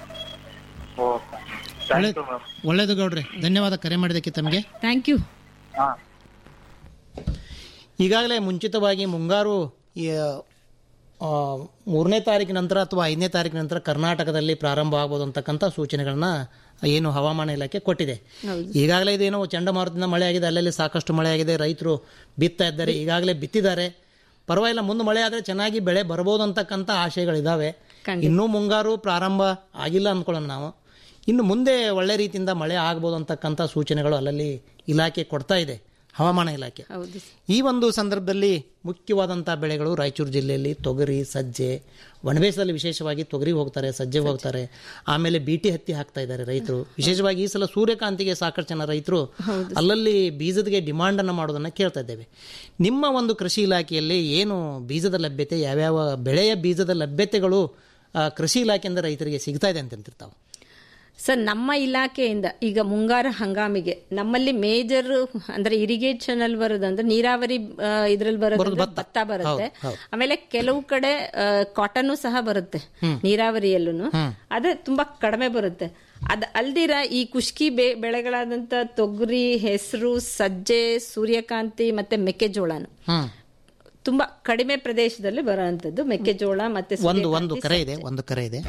ಒಳ್ಳೆ ಒಳ್ಳೇದು ಗೌಡ್ರೆ ಧನ್ಯವಾದ ಕರೆ ಮಾಡಿದ್ದಕ್ಕೆ ತಮಗೆ ಥ್ಯಾಂಕ್ ಯು ಈಗಾಗಲೇ ಮುಂಚಿತವಾಗಿ ಮುಂಗಾರು ಈ, ಆ, ಮೂರನೇ ತಾರೀಕಿನ ನಂತರ ಅಥವಾ ಐದನೇ ತಾರೀಕಿನ ನಂತರ ಕರ್ನಾಟಕದಲ್ಲಿ ಪ್ರಾರಂಭ ಆಗ್ಬೋದು ಅಂತಕ್ಕಂಥ ಸೂಚನೆಗಳನ್ನ ಏನು ಹವಾಮಾನ ಇಲಾಖೆ ಕೊಟ್ಟಿದೆ ಈಗಾಗಲೇ ಇದೇನೋ ಚಂಡಮಾರುತದಿಂದ ಮಳೆ ಆಗಿದೆ ಅಲ್ಲಲ್ಲಿ ಸಾಕಷ್ಟು ಮಳೆ ಆಗಿದೆ ರೈತರು ಬಿತ್ತಾ ಇದ್ದಾರೆ ಈಗಾಗಲೇ ಬಿತ್ತಿದ್ದಾರೆ ಪರವಾಗಿಲ್ಲ ಮುಂದೆ ಮಳೆ ಆದರೆ ಚೆನ್ನಾಗಿ ಬೆಳೆ ಬರ್ಬೋದು ಅಂತಕ್ಕಂಥ ಆಶಯಗಳಿದ್ದಾವೆ ಇನ್ನೂ ಮುಂಗಾರು ಪ್ರಾರಂಭ ಆಗಿಲ್ಲ ಅಂದ್ಕೊಳ್ಳೋಣ ನಾವು ಇನ್ನು ಮುಂದೆ ಒಳ್ಳೆ ರೀತಿಯಿಂದ ಮಳೆ ಆಗ್ಬೋದು ಅಂತಕ್ಕಂಥ ಸೂಚನೆಗಳು ಅಲ್ಲಲ್ಲಿ ಇಲಾಖೆ ಕೊಡ್ತಾ ಇದೆ ಹವಾಮಾನ ಇಲಾಖೆ ಹೌದು ಈ ಒಂದು ಸಂದರ್ಭದಲ್ಲಿ ಮುಖ್ಯವಾದಂಥ ಬೆಳೆಗಳು ರಾಯಚೂರು ಜಿಲ್ಲೆಯಲ್ಲಿ ತೊಗರಿ ಸಜ್ಜೆ ಒಣಬೇಸದಲ್ಲಿ ವಿಶೇಷವಾಗಿ ತೊಗರಿ ಹೋಗ್ತಾರೆ ಸಜ್ಜೆ ಹೋಗ್ತಾರೆ ಆಮೇಲೆ ಬೀಟಿ ಹತ್ತಿ ಹಾಕ್ತಾ ಇದ್ದಾರೆ ರೈತರು ವಿಶೇಷವಾಗಿ ಈ ಸಲ ಸೂರ್ಯಕಾಂತಿಗೆ ಸಾಕಷ್ಟು ಜನ ರೈತರು ಅಲ್ಲಲ್ಲಿ ಬೀಜದಿಗೆ ಡಿಮಾಂಡ್ ಅನ್ನು ಮಾಡೋದನ್ನ ಕೇಳ್ತಾ ಇದ್ದೇವೆ ನಿಮ್ಮ ಒಂದು ಕೃಷಿ ಇಲಾಖೆಯಲ್ಲಿ ಏನು ಬೀಜದ ಲಭ್ಯತೆ ಯಾವ್ಯಾವ ಬೆಳೆಯ ಬೀಜದ ಲಭ್ಯತೆಗಳು ಆ, ಕೃಷಿ ಇಲಾಖೆಯಿಂದ ರೈತರಿಗೆ ಸಿಗ್ತಾ ಇದೆ ಅಂತ ಅಂತಿರ್ತಾವೆ ಸರ್ ನಮ್ಮ ಇಲಾಖೆಯಿಂದ ಈಗ ಮುಂಗಾರು ಹಂಗಾಮಿಗೆ ನಮ್ಮಲ್ಲಿ ಮೇಜರ್ ಅಂದ್ರೆ ಇರಿಗೇಷನ್ ಅಲ್ಲಿ ಬರೋದಂದ್ರೆ ನೀರಾವರಿ ಇದ್ರಲ್ಲಿ ಬರೋದು ಭತ್ತ ಬರುತ್ತೆ ಹೌದು, ಹೌದು. ಆಮೇಲೆ ಕೆಲವು ಕಡೆ ಕಾಟನ್ ಸಹ ಬರುತ್ತೆ ನೀರಾವರಿಯಲ್ಲೂ ಅದೇ ತುಂಬಾ ಕಡಿಮೆ ಬರುತ್ತೆ ಅದ್ ಅಲ್ದಿರ ಈ ಕುಷ್ಕಿ ಬೆ ಬೆಳೆಗಳಾದಂತ ತೊಗರಿ ಹೆಸರು ಸಜ್ಜೆ ಸೂರ್ಯಕಾಂತಿ ಮತ್ತೆ ಮೆಕ್ಕೆಜೋಳನು ತುಂಬಾ ಕಡಿಮೆ ಪ್ರದೇಶದಲ್ಲಿ ಬರುವಂತದ್ದು ಮೆಕ್ಕೆಜೋಳ ಮತ್ತೆ ಒಂದು ಒಂದು ಸೂರ್ಯಕಾಂತಿ, ಕರೆ ಇದೆ ಒಂದು ಕರೆ ಇದೆ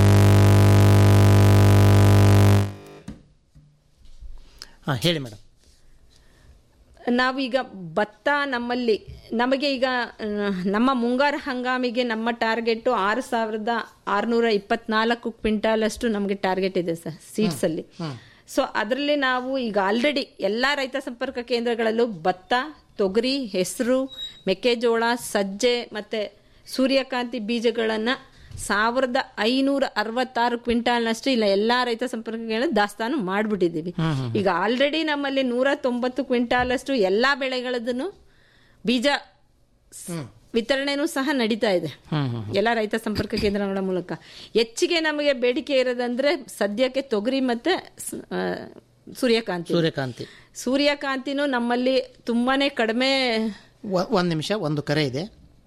ಹಾ ಹೇಳಿ ಮೇಡಮ್ ನಾವೀಗ ಭತ್ತ ನಮ್ಮಲ್ಲಿ ನಮಗೆ ಈಗ ಆ, ನಮ್ಮ ಮುಂಗಾರು ಹಂಗಾಮಿಗೆ ನಮ್ಮ ಟಾರ್ಗೆಟ್ ಆರು ಸಾವಿರದ ಆರುನೂರ ಇಪ್ಪತ್ನಾಲ್ಕು ಕ್ವಿಂಟಾಲ್ ಅಷ್ಟು ನಮಗೆ ಟಾರ್ಗೆಟ್ ಇದೆ ಸರ್ ಸೀಡ್ಸ್ ಅಲ್ಲಿ ಸೊ ಅದರಲ್ಲಿ ನಾವು ಈಗ ಆಲ್ರೆಡಿ ಎಲ್ಲಾ ರೈತ ಸಂಪರ್ಕ ಕೇಂದ್ರಗಳಲ್ಲೂ ಭತ್ತ ತೊಗರಿ ಹೆಸರು ಮೆಕ್ಕೆಜೋಳ ಸಜ್ಜೆ ಮತ್ತೆ ಸೂರ್ಯಕಾಂತಿ ಬೀಜಗಳನ್ನ ಸಾವಿರದ ಐನೂರ ಅರವತ್ತಾರು ಕ್ವಿಂಟಾಲ್ನಷ್ಟು ಇಲ್ಲ ಎಲ್ಲಾ ರೈತ ಸಂಪರ್ಕ ಕೇಂದ್ರ ದಾಸ್ತಾನು ಮಾಡ್ಬಿಟ್ಟಿದೀವಿ ಈಗ ಆಲ್ರೆಡಿ ನಮ್ಮಲ್ಲಿ ನೂರ ತೊಂಬತ್ತು ಕ್ವಿಂಟಾಲ್ ಅಷ್ಟು ಎಲ್ಲಾ ಬೆಳೆಗಳದನ್ನು ಬೀಜ ಸ್- ವಿತರಣೆನೂ ಸಹ ನಡೀತಾ ಇದೆ ಎಲ್ಲ ರೈತ ಸಂಪರ್ಕ ಕೇಂದ್ರಗಳ ಮೂಲಕ ಹೆಚ್ಚಿಗೆ ನಮಗೆ ಬೇಡಿಕೆ ಇರೋದಂದ್ರೆ ಸದ್ಯಕ್ಕೆ ತೊಗರಿ ಮತ್ತೆ ಸ್- ಆ, ಸೂರ್ಯಕಾಂತಿ ಸೂರ್ಯಕಾಂತಿ ಸೂರ್ಯಕಾಂತಿನೂ ನಮ್ಮಲ್ಲಿ ತುಂಬಾನೇ ಕಡಿಮೆ ಒ- ಒಂದ್ ನಿಮಿಷ ಒಂದು ಕರೆ ಇದೆ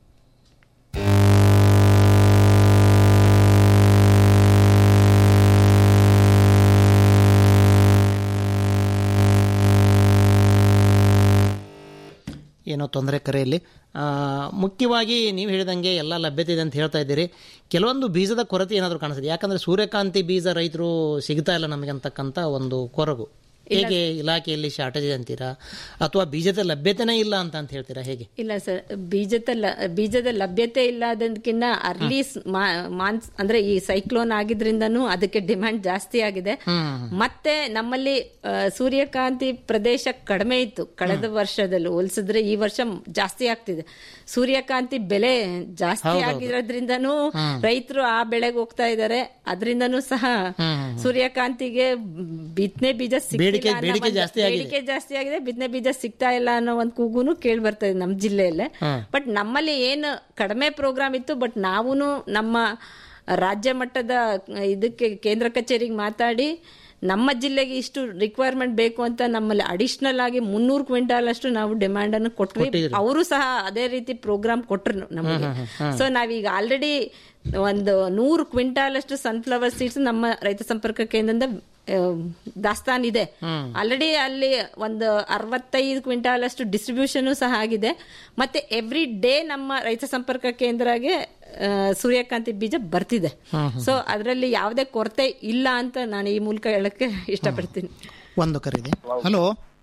ಏನೋ ತೊಂದರೆ ಕರೆಯಲ್ಲಿ ಆ, ಮುಖ್ಯವಾಗಿ ನೀವು ಹೇಳಿದಂಗೆ ಎಲ್ಲ ಲಭ್ಯತೆ ಇದೆ ಅಂತ ಹೇಳ್ತಾ ಇದ್ದೀರಿ ಕೆಲವೊಂದು ಬೀಜದ ಕೊರತೆ ಏನಾದರೂ ಕಾಣಿಸ್ತಿದೆ ಯಾಕಂದ್ರೆ ಸೂರ್ಯಕಾಂತಿ ಬೀಜ ರೈತರು ಸಿಗ್ತಾ ಇಲ್ಲ ನಮಗೆ ಅಂತಕ್ಕಂಥ ಒಂದು ಕೊರಗು ಹೇಗೆ ಇಲಾಖೆಯಲ್ಲಿ ಶಾರ್ಟೇಜ್ ಅಂತೀರಾ ಅಥವಾ ಬೀಜದ ಲಭ್ಯತೆನೇ ಇಲ್ಲ ಅಂತ ಅಂತ ಹೇಳ್ತೀರಾ ಹೇಗೆ ಇಲ್ಲ ಸರ್ ಬೀಜದ ಲ- ಬೀಜದ ಲಭ್ಯತೆ ಇಲ್ಲ ಅದಕ್ಕಿಂತ ಅರ್ಲಿ ಮಾನ್ಸ್ ಅಂದ್ರೆ ಈ ಸೈಕ್ಲೋನ್ ಆಗಿದ್ರಿಂದನೂ ಅದಕ್ಕೆ ಡಿಮ್ಯಾಂಡ್ ಜಾಸ್ತಿ ಆಗಿದೆ ಮತ್ತೆ ನಮ್ಮಲ್ಲಿ ಆ, ಸೂರ್ಯಕಾಂತಿ ಪ್ರದೇಶ ಕಡಿಮೆ ಇತ್ತು ಕಳೆದ ವರ್ಷದಲ್ಲಿ ಹೋಲಿಸಿದ್ರೆ ಈ ವರ್ಷ ಜಾಸ್ತಿ ಆಗ್ತಿದೆ ಸೂರ್ಯಕಾಂತಿ ಬೆಲೆ ಜಾಸ್ತಿ ಹೌದೌದು. ಆಗಿರೋದ್ರಿಂದನೂ ರೈತರು ಆ ಬೆಳೆಗೆ ಹೋಗ್ತಾ ಇದ್ದಾರೆ ಅದರಿಂದನೂ ಸಹ ಸೂರ್ಯಕಾಂತಿಗೆ ಬಿತ್ತನೆ ಬೀಜ ಸಿಗ್ತಿಲ್ಲ ಬೇಡಿಕೆ- ಅನ್ನೋ ಬೇಡಿಕೆ ಒಂದು- ಜಾಸ್ತಿ ಆಗಿದೆ. ಬೇಡಿಕೆ ಜಾಸ್ತಿ ಆಗಿದೆ ಬಿತ್ತನೆ ಬೀಜ ಸಿಗ್ತಾ ಇಲ್ಲ ಅನ್ನೋ ಒಂದು ಕೂಗುನು ಕೇಳಿ ಬರ್ತಾ ಇದೆ ನಮ್ಮ ಜಿಲ್ಲೆಯಲ್ಲೇ ಬಟ್ ನಮ್ಮಲ್ಲಿ ಏನು ಕಡಿಮೆ ಪ್ರೋಗ್ರಾಮ್ ಇತ್ತು ಬಟ್ ನಾವು ನಮ್ಮ ರಾಜ್ಯ ಮಟ್ಟದ ಇದಕ್ಕೆ ಕೇಂದ್ರ ಕಚೇರಿಗೆ ಮಾತಾಡಿ ನಮ್ಮ ಜಿಲ್ಲೆಗೆ ಇಷ್ಟು ರಿಕ್ವೈರ್ಮೆಂಟ್ ಬೇಕು ಅಂತ ನಮ್ಮಲ್ಲಿ ಅಡಿಷನಲ್ ಆಗಿ ಮುನ್ನೂರು ಕ್ವಿಂಟಾಲ್ ಅಷ್ಟು ನಾವು ಡಿಮ್ಯಾಂಡ್ ಅನ್ನು ಕೊಟ್ವಿ ಅವರು ಸಹ ಅದೇ ರೀತಿ ಪ್ರೋಗ್ರಾಮ್ ಕೊಟ್ರು ನಮಗೆ ಹ್ಮ್, ಹ್ಮ್, ಹ್ಮ್. ಸೊ ನಾವೀಗ ಆಲ್ರೆಡಿ ಒಂದು ನೂರು ಕ್ವಿಂಟಾಲ್ ಅಷ್ಟು ಸನ್ಫ್ಲವರ್ ಸೀಡ್ಸ್ ನಮ್ಮ ರೈತ ಸಂಪರ್ಕ ಕೇಂದ್ರದಿಂದ ಆ, ದಾಸ್ತಾನ್ ಇದೆ ಆಲ್ರೆಡಿ ಅಲ್ಲಿ ಒಂದು ಅರವತ್ತೈದು ಕ್ವಿಂಟಾಲ್ ಅಷ್ಟು ಡಿಸ್ಟ್ರಿಬ್ಯೂಷನ್ ಸಹ ಆಗಿದೆ ಮತ್ತೆ ಎವ್ರಿ ಡೇ ನಮ್ಮ ರೈತ ಸಂಪರ್ಕ ಕೇಂದ್ರಗೆ ಆ, ಸೂರ್ಯಕಾಂತಿ ಬೀಜ ಬರ್ತಿದೆ ಸೊ ಅದರಲ್ಲಿ ಯಾವುದೇ ಕೊರತೆ ಇಲ್ಲ ಅಂತ ನಾನು ಈ ಮೂಲಕ ಹೇಳಕ್ಕೆ ಇಷ್ಟಪಡ್ತೀನಿ ಒಂದು ಕರೆ ಇದೆ ಹಲೋ